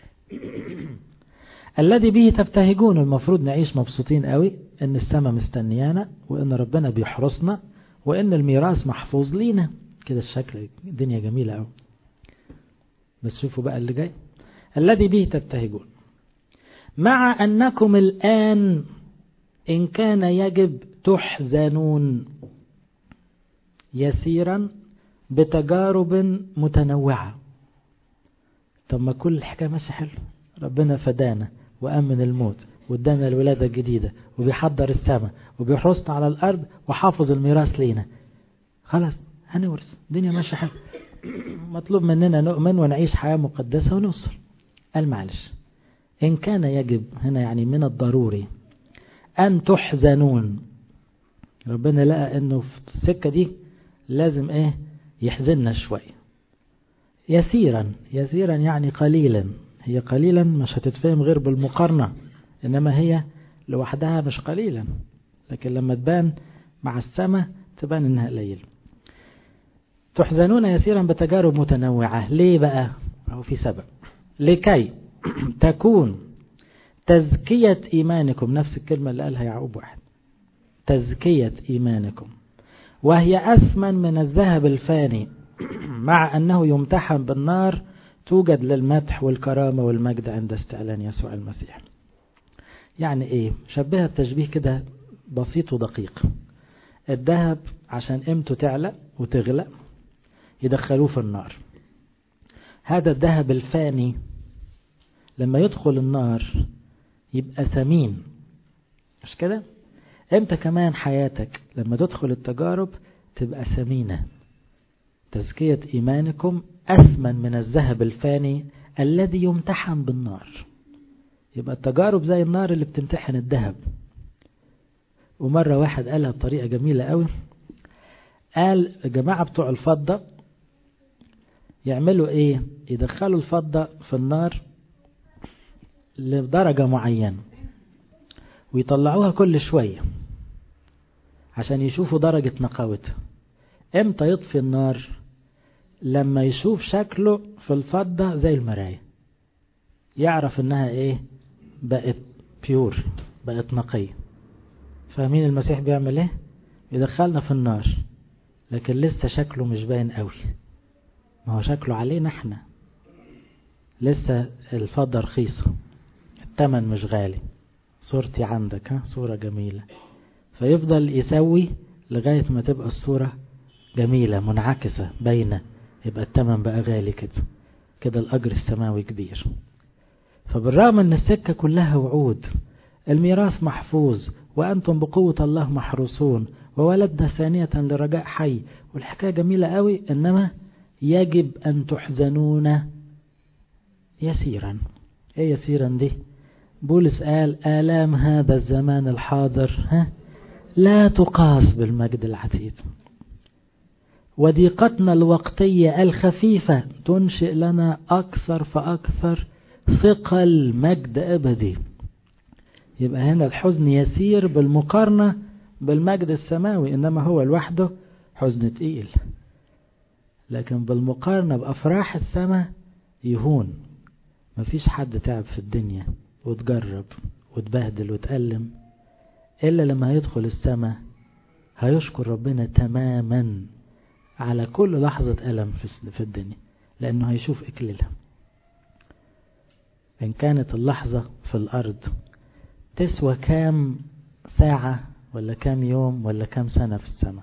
الذي به تبتهجون المفروض نعيش مبسوطين قوي ان السماء مستنيانا وان ربنا بيحرسنا وان الميراث محفوظ لينا كده الشكل الدنيا جميلة قوي بس شوفوا بقى اللي جاي الذي به تبتهجون مع أنكم الآن إن كان يجب تحزنون يسيرا بتجارب متنوعة طب ما كل الحكاية ماشية حلو ربنا فدانا وأمن الموت وادانا الولادة الجديدة وبيحضر السماء وبيحرسنا على الأرض وحافظ الميراث لينا خلاص هنورث الدنيا ماشية حلو مطلوب مننا نؤمن ونعيش حياة مقدسة ونوصل قال معلش إن كان يجب هنا يعني من الضروري أن تحزنون ربنا لقى أنه في السكة دي لازم إيه يحزننا شوية يسيرا يسيرا يعني قليلا هي قليلا مش هتتفهم غير بالمقارنة إنما هي لوحدها مش قليلا لكن لما تبان مع السماء تبان انها قليل تحزنون يسيرا بتجارب متنوعة ليه بقى أو في سبب لكي تكون تزكية إيمانكم نفس الكلمة اللي قالها يعقوب واحد تزكية إيمانكم وهي أثمن من الذهب الفاني مع أنه يمتحن بالنار توجد للمدح والكرامة والمجد عند استعلان يسوع المسيح يعني إيه شبهها بتشبيه كده بسيط ودقيق الذهب عشان قيمته تعلى وتغلى يدخلوه في النار هذا الذهب الفاني لما يدخل النار يبقى ثمين مش كده امتى كمان حياتك لما تدخل التجارب تبقى ثمينة تزكية إيمانكم أثمن من الذهب الفاني الذي يمتحن بالنار يبقى التجارب زي النار اللي بتمتحن الذهب ومرة واحد قالها بطريقة جميلة قوي قال جماعة بتوع الفضة يعملوا ايه يدخلوا الفضة في النار لدرجة معينة ويطلعوها كل شوية عشان يشوفوا درجة نقاوتها امتى يطفي النار لما يشوف شكله في الفضة زي المراية يعرف انها ايه بقت بيور بقت نقية فاهمين المسيح بيعمل ايه يدخلنا في النار لكن لسه شكله مش باين قوي ما هو شكله علينا احنا لسه الفضة رخيصة التمن مش غالي صورتي عندك ها صورة جميلة فيفضل يسوي لغاية ما تبقى الصورة جميلة منعكسة باينة يبقى التمن بقى غالي كده كده الأجر السماوي كبير فبالرغم ان السكة كلها وعود الميراث محفوظ وأنتم بقوة الله محروسون وولدنا ثانية لرجاء حي والحكاية جميلة قوي إنما يجب أن تحزنون يسيرا ايه يسيرا دي بولس قال آلام هذا الزمان الحاضر ها لا تقاس بالمجد العتيد وضيقتنا الوقتية الخفيفة تنشئ لنا أكثر فأكثر ثقل مجد أبدي يبقى هنا الحزن يسير بالمقارنة بالمجد السماوي إنما هو لوحده حزن تقيل لكن بالمقارنة بأفراح السماء يهون مفيش حد تعب في الدنيا وتجرب وتبهدل وتألم إلا لما هيدخل السماء هيشكر ربنا تماما على كل لحظة ألم في الدنيا لأنه هيشوف إكليلها إن كانت اللحظة في الأرض تسوى كام ساعة ولا كام يوم ولا كام سنة في السماء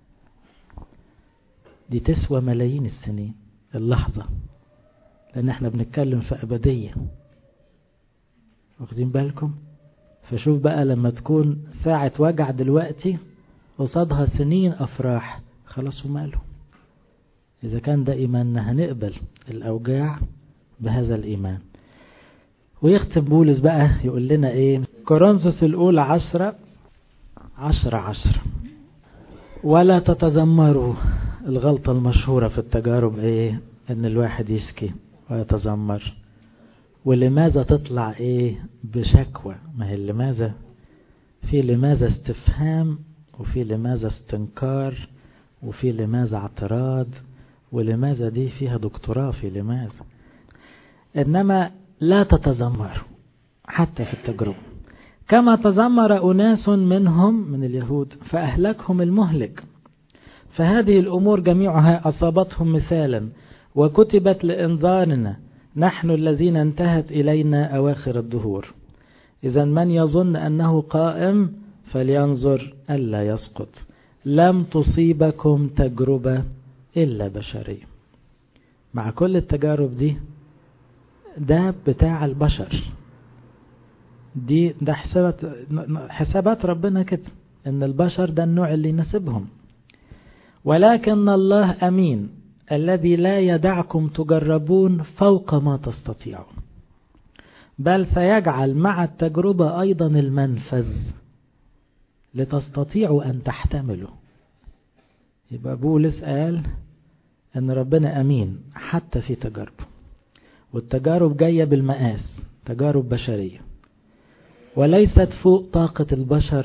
دي تسوى ملايين السنين اللحظة لأن احنا بنتكلم في أبدية واخدين بالكم فشوف بقى لما تكون ساعة وجع دلوقتي قصادها سنين أفراح خلاص وماله إذا كان ده إيماننا هنقبل الأوجاع بهذا الإيمان ويختم بولس بقى يقول لنا إيه كورنثوس الأولى عشرة عشرة عشرة ولا تتذمروا الغلطة المشهورة في التجارب إيه إن الواحد يشكي ويتذمر ولماذا تطلع إيه بشكوى ما هي لماذا في لماذا استفهام وفي لماذا استنكار وفي لماذا اعتراض ولماذا دي فيها دكتوراه في لماذا إنما لا تتذمروا حتى في التجربة كما تذمر أناس منهم من اليهود فأهلكهم المهلك فهذه الأمور جميعها أصابتهم مثالا وكتبت لإنذارنا نحن الذين انتهت إلينا أواخر الدهور إذا من يظن أنه قائم فلينظر ألا يسقط لم تصيبكم تجربة إلا بشرية مع كل التجارب دي ده بتاع البشر دي ده حسابات حسابات ربنا كده ان البشر ده النوع اللي يناسبهم ولكن الله امين الذي لا يدعكم تجربون فوق ما تستطيعون بل سيجعل مع التجربة ايضا المنفذ لتستطيعوا ان تحتملوا يبقى بولس قال ان ربنا امين حتى في تجارب والتجارب جاية بالمقاس تجارب بشرية وليست فوق طاقة البشر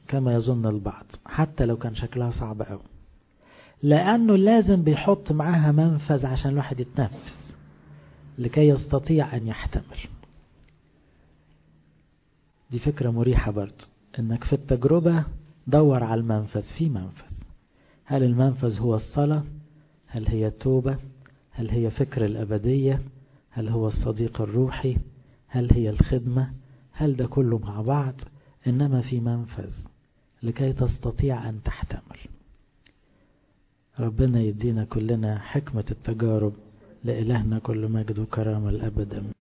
كما يظن البعض حتى لو كان شكلها صعب قوي لأنه لازم بيحط معاها منفذ عشان الواحد يتنفس لكي يستطيع أن يحتمل دي فكرة مريحة برضه انك في التجربة دور على المنفذ في منفذ هل المنفذ هو الصلاة هل هي التوبة هل هي فكر الأبدية هل هو الصديق الروحي هل هي الخدمة هل ده كله مع بعض إنما في منفذ لكي تستطيع أن تحتمل ربنا يدينا كلنا حكمة التجارب لإلهنا كل مجد وكرامة الأبد